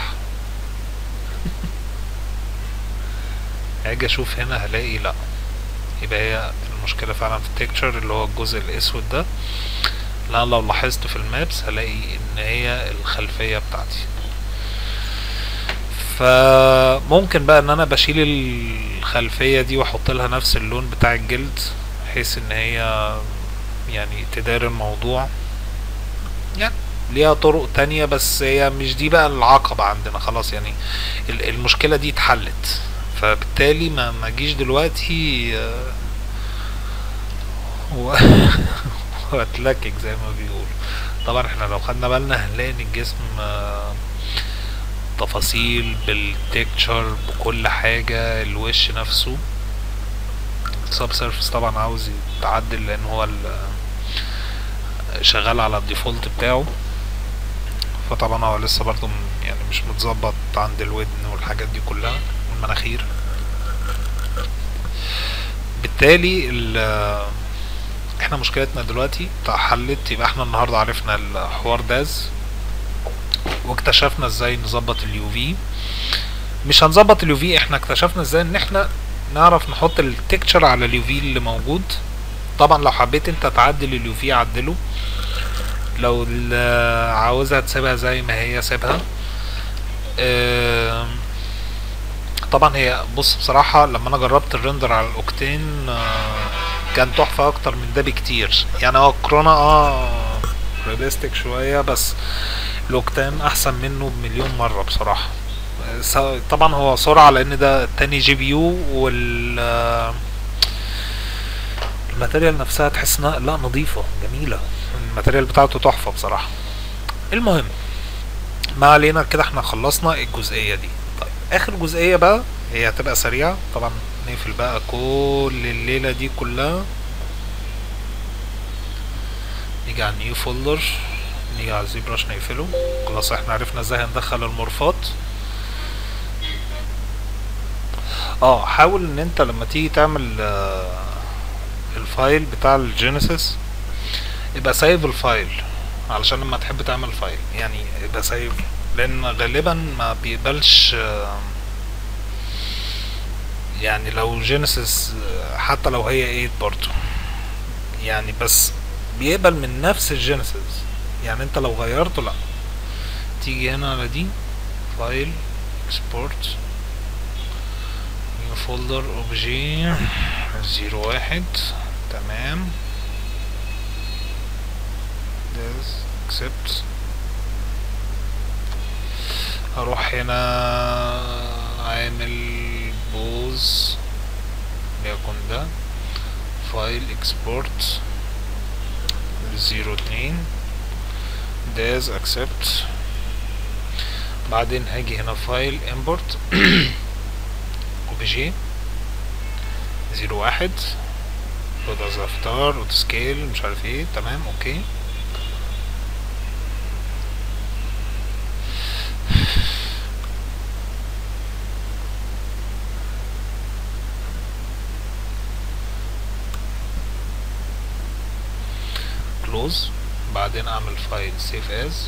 هاجي اشوف هنا هلاقي لا يبقى هي المشكلة فعلا في التكتشر اللي هو الجزء الاسود ده لا لو لاحظت في المابس هلاقي ان هي الخلفية بتاعتي فممكن بقى ان انا بشيل الخلفية دي واحط لها نفس اللون بتاع الجلد بحيث ان هي يعني تدار الموضوع يعني ليها طرق تانية بس هي مش دي بقى العقبة عندنا خلاص يعني المشكلة دي اتحلت فبالتالي ما ما جيش دلوقتي و... واتلكك زي ما بيقولوا طبعا احنا لو خدنا بالنا هنلاقي ان الجسم تفاصيل بالتكتشر بكل حاجة الوش نفسه السب سيرفيس طبعا عاوز يتعدل لان هو شغال على الديفولت بتاعه فطبعا هو لسه برضه يعني مش متظبط عند الودن والحاجات دي كلها والمناخير بالتالي احنا مشكلتنا دلوقتي اتحلت يبقى احنا النهارده عرفنا الحوار داز واكتشفنا ازاي نظبط اليو في مش هنظبط اليو في احنا اكتشفنا ازاي ان احنا نعرف نحط التكتشر على اليو في اللي موجود طبعا لو حبيت انت تعدل اليو في عدله لو عاوزها تسيبها زي ما هي سيبها اه طبعا هي بص بصراحة لما انا جربت الريندر على الاوكتين اه كان تحفة اكتر من ده بكتير يعني هو كورونا اه رياليستيك شوية بس الاوكتان احسن منه بمليون مرة بصراحة طبعا هو سرعة لان ده تاني جي بي يو وال الماتيريال نفسها تحس انها لا نظيفة جميلة الماتيريال بتاعته تحفة بصراحة المهم ما علينا كده احنا خلصنا الجزئية دي طيب اخر جزئية بقى هي هتبقى سريعة طبعا نقفل بقى كل الليلة دي كلها نيجي على نيو فولدر نيجي على الزي براش نقفله خلاص احنا عرفنا ازاي هندخل المورفات اه حاول ان انت لما تيجي تعمل آه الفايل بتاع الجينيسيس يبقى سايب الفايل علشان لما تحب تعمل فايل يعني يبقى سايب لان غالبا ما بيقبلش آه يعني لو جينيسيس حتى لو هي 8 برضو يعني بس بيقبل من نفس الجينيسيس يعني انت لو غيرته لا تيجي هنا على دي فايل اكسبورت نيو فولدر اوبجي زيرو واحد تمام this accept هروح هنا عامل بوز ليكن ده فايل اكسبورت زيرو اتنين داز اكسبت بعدين هاجي هنا فايل امبورت اوبجي زيرو واحد لود از افتار اوتو سكيل مش عارف ايه تمام اوكي كلوز بعدين اعمل فايل سيف از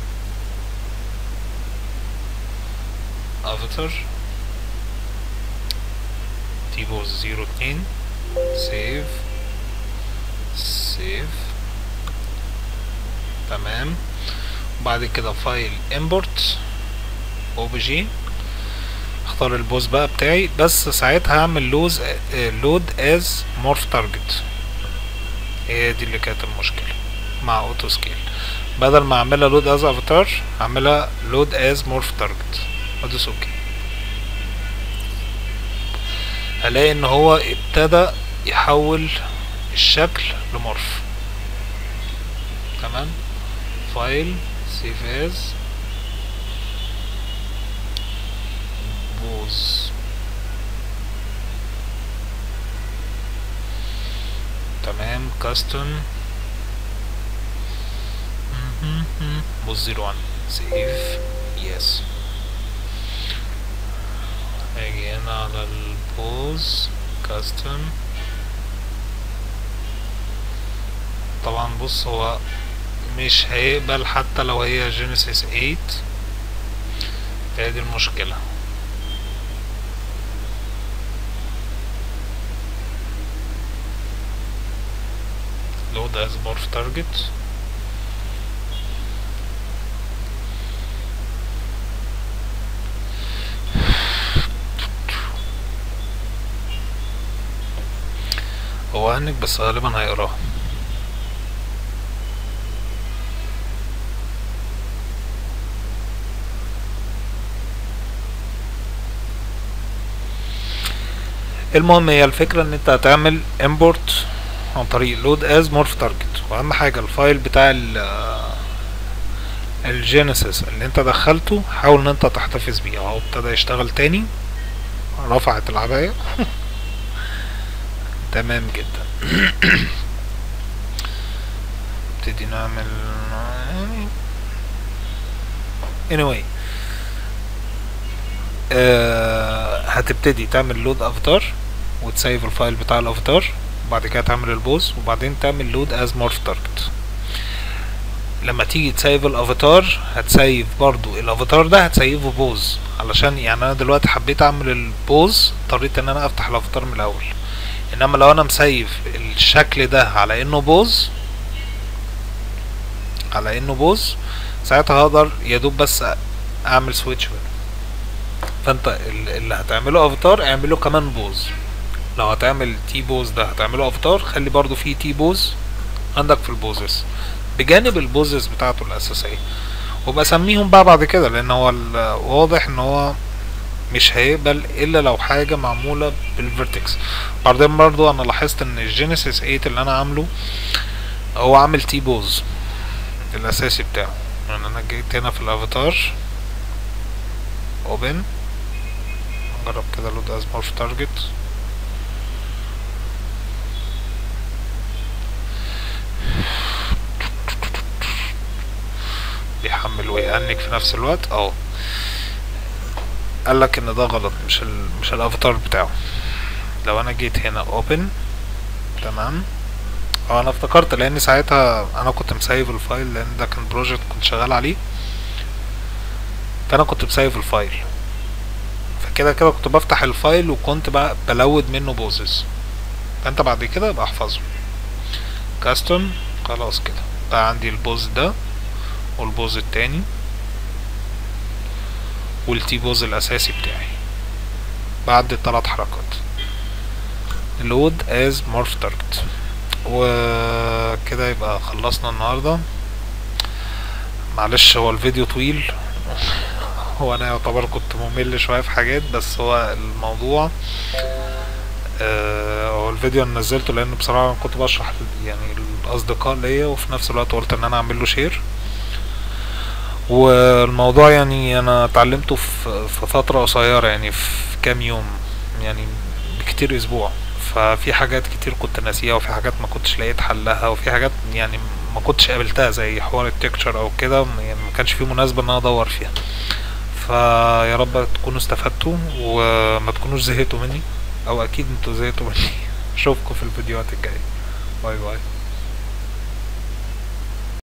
افاتار تيبوز زيرو اتنين سيف سيف تمام بعد كده فايل امبورت اوبجي اختار البوز بقى بتاعي بس ساعتها هعمل لوز لود از مورف تارجت هي دي اللي كانت المشكله مع اوتو سكيل بدل ما اعملها لود از افاتار هعملها لود از مورف تارجت ادوس اوكي هلاقي ان هو ابتدى يحول الشكل لمورف تمام فايل save as بوز تمام كاستم بوز زيرو وان سيف يس اجي هنا على البوز كاستم طبعا بص هو مش هيقبل حتى لو هي جينيسيس 8 هي دي المشكلة load as morph target هو هنك بس غالبا هيقراها المهم هي الفكرة ان انت هتعمل import عن طريق load as morph target واهم حاجة الفايل بتاع ال الجينيسيس اللي انت دخلته حاول ان انت تحتفظ بيه اهو ابتدى يشتغل تاني رفعت العباية تمام جدا نبتدي نعمل anyway آه هتبتدي تعمل لود افاتار وتسيف الفايل بتاع الافاتار وبعد كده تعمل البوز وبعدين تعمل لود از مورف تارجت لما تيجي تسيف الافاتار هتسيف برضو الافاتار ده هتسيفه بوز علشان يعني انا دلوقتي حبيت اعمل البوز اضطريت ان انا افتح الافاتار من الاول انما لو انا مسيف الشكل ده على انه بوز على انه بوز ساعتها هقدر يدوب بس اعمل سويتش بينهم فانت اللي هتعمله افاتار اعمله كمان بوز لو هتعمل تي بوز ده هتعمله افاتار خلي برضو فيه تي بوز عندك في البوزز بجانب البوزز بتاعته الاساسيه وبسميهم بقى بعد كده لان هو واضح ان هو مش هيقبل الا لو حاجه معموله بالفيرتكس بعدين برضو انا لاحظت ان الجينيسيس 8 اللي انا عامله هو عامل تي بوز الاساسي بتاعه يعني انا جيت هنا في الافاتار اوبن نجرب كده لود از مورف تارجت بيحمل ويهنك في نفس الوقت اه قالك ان ده غلط مش ال مش الافاتار بتاعه لو انا جيت هنا اوبن تمام اه انا افتكرت لان ساعتها انا كنت مسيف الفايل لان ده كان بروجكت كنت شغال عليه فانا كنت مسيف الفايل فكده كده كنت بفتح الفايل وكنت بقى بلود منه بوزز فانت بعد كده بقى احفظه كاستم خلاص كده بقى عندي البوز ده والبوز التاني والتي بوز الاساسي بتاعي بعد الثلاث حركات load as morph target وكده يبقى خلصنا النهاردة معلش هو الفيديو طويل هو انا يعتبر كنت ممل شوية في حاجات بس هو الموضوع آه هو الفيديو انا نزلته لان بصراحة كنت بشرح يعني الاصدقاء ليا وفي نفس الوقت قلت ان انا اعمل له شير والموضوع يعني انا اتعلمته في في فترة قصيرة يعني في كام يوم يعني بكتير اسبوع ففي حاجات كتير كنت ناسيها وفي حاجات ما كنتش لقيت حلها وفي حاجات يعني ما كنتش قابلتها زي حوار التكتشر او كده يعني ما كانش في مناسبة ان انا ادور فيها فيا رب تكونوا استفدتوا وما تكونوش زهقتوا مني او اكيد انتوا زهقتوا مني اشوفكم في الفيديوهات الجاية باي باي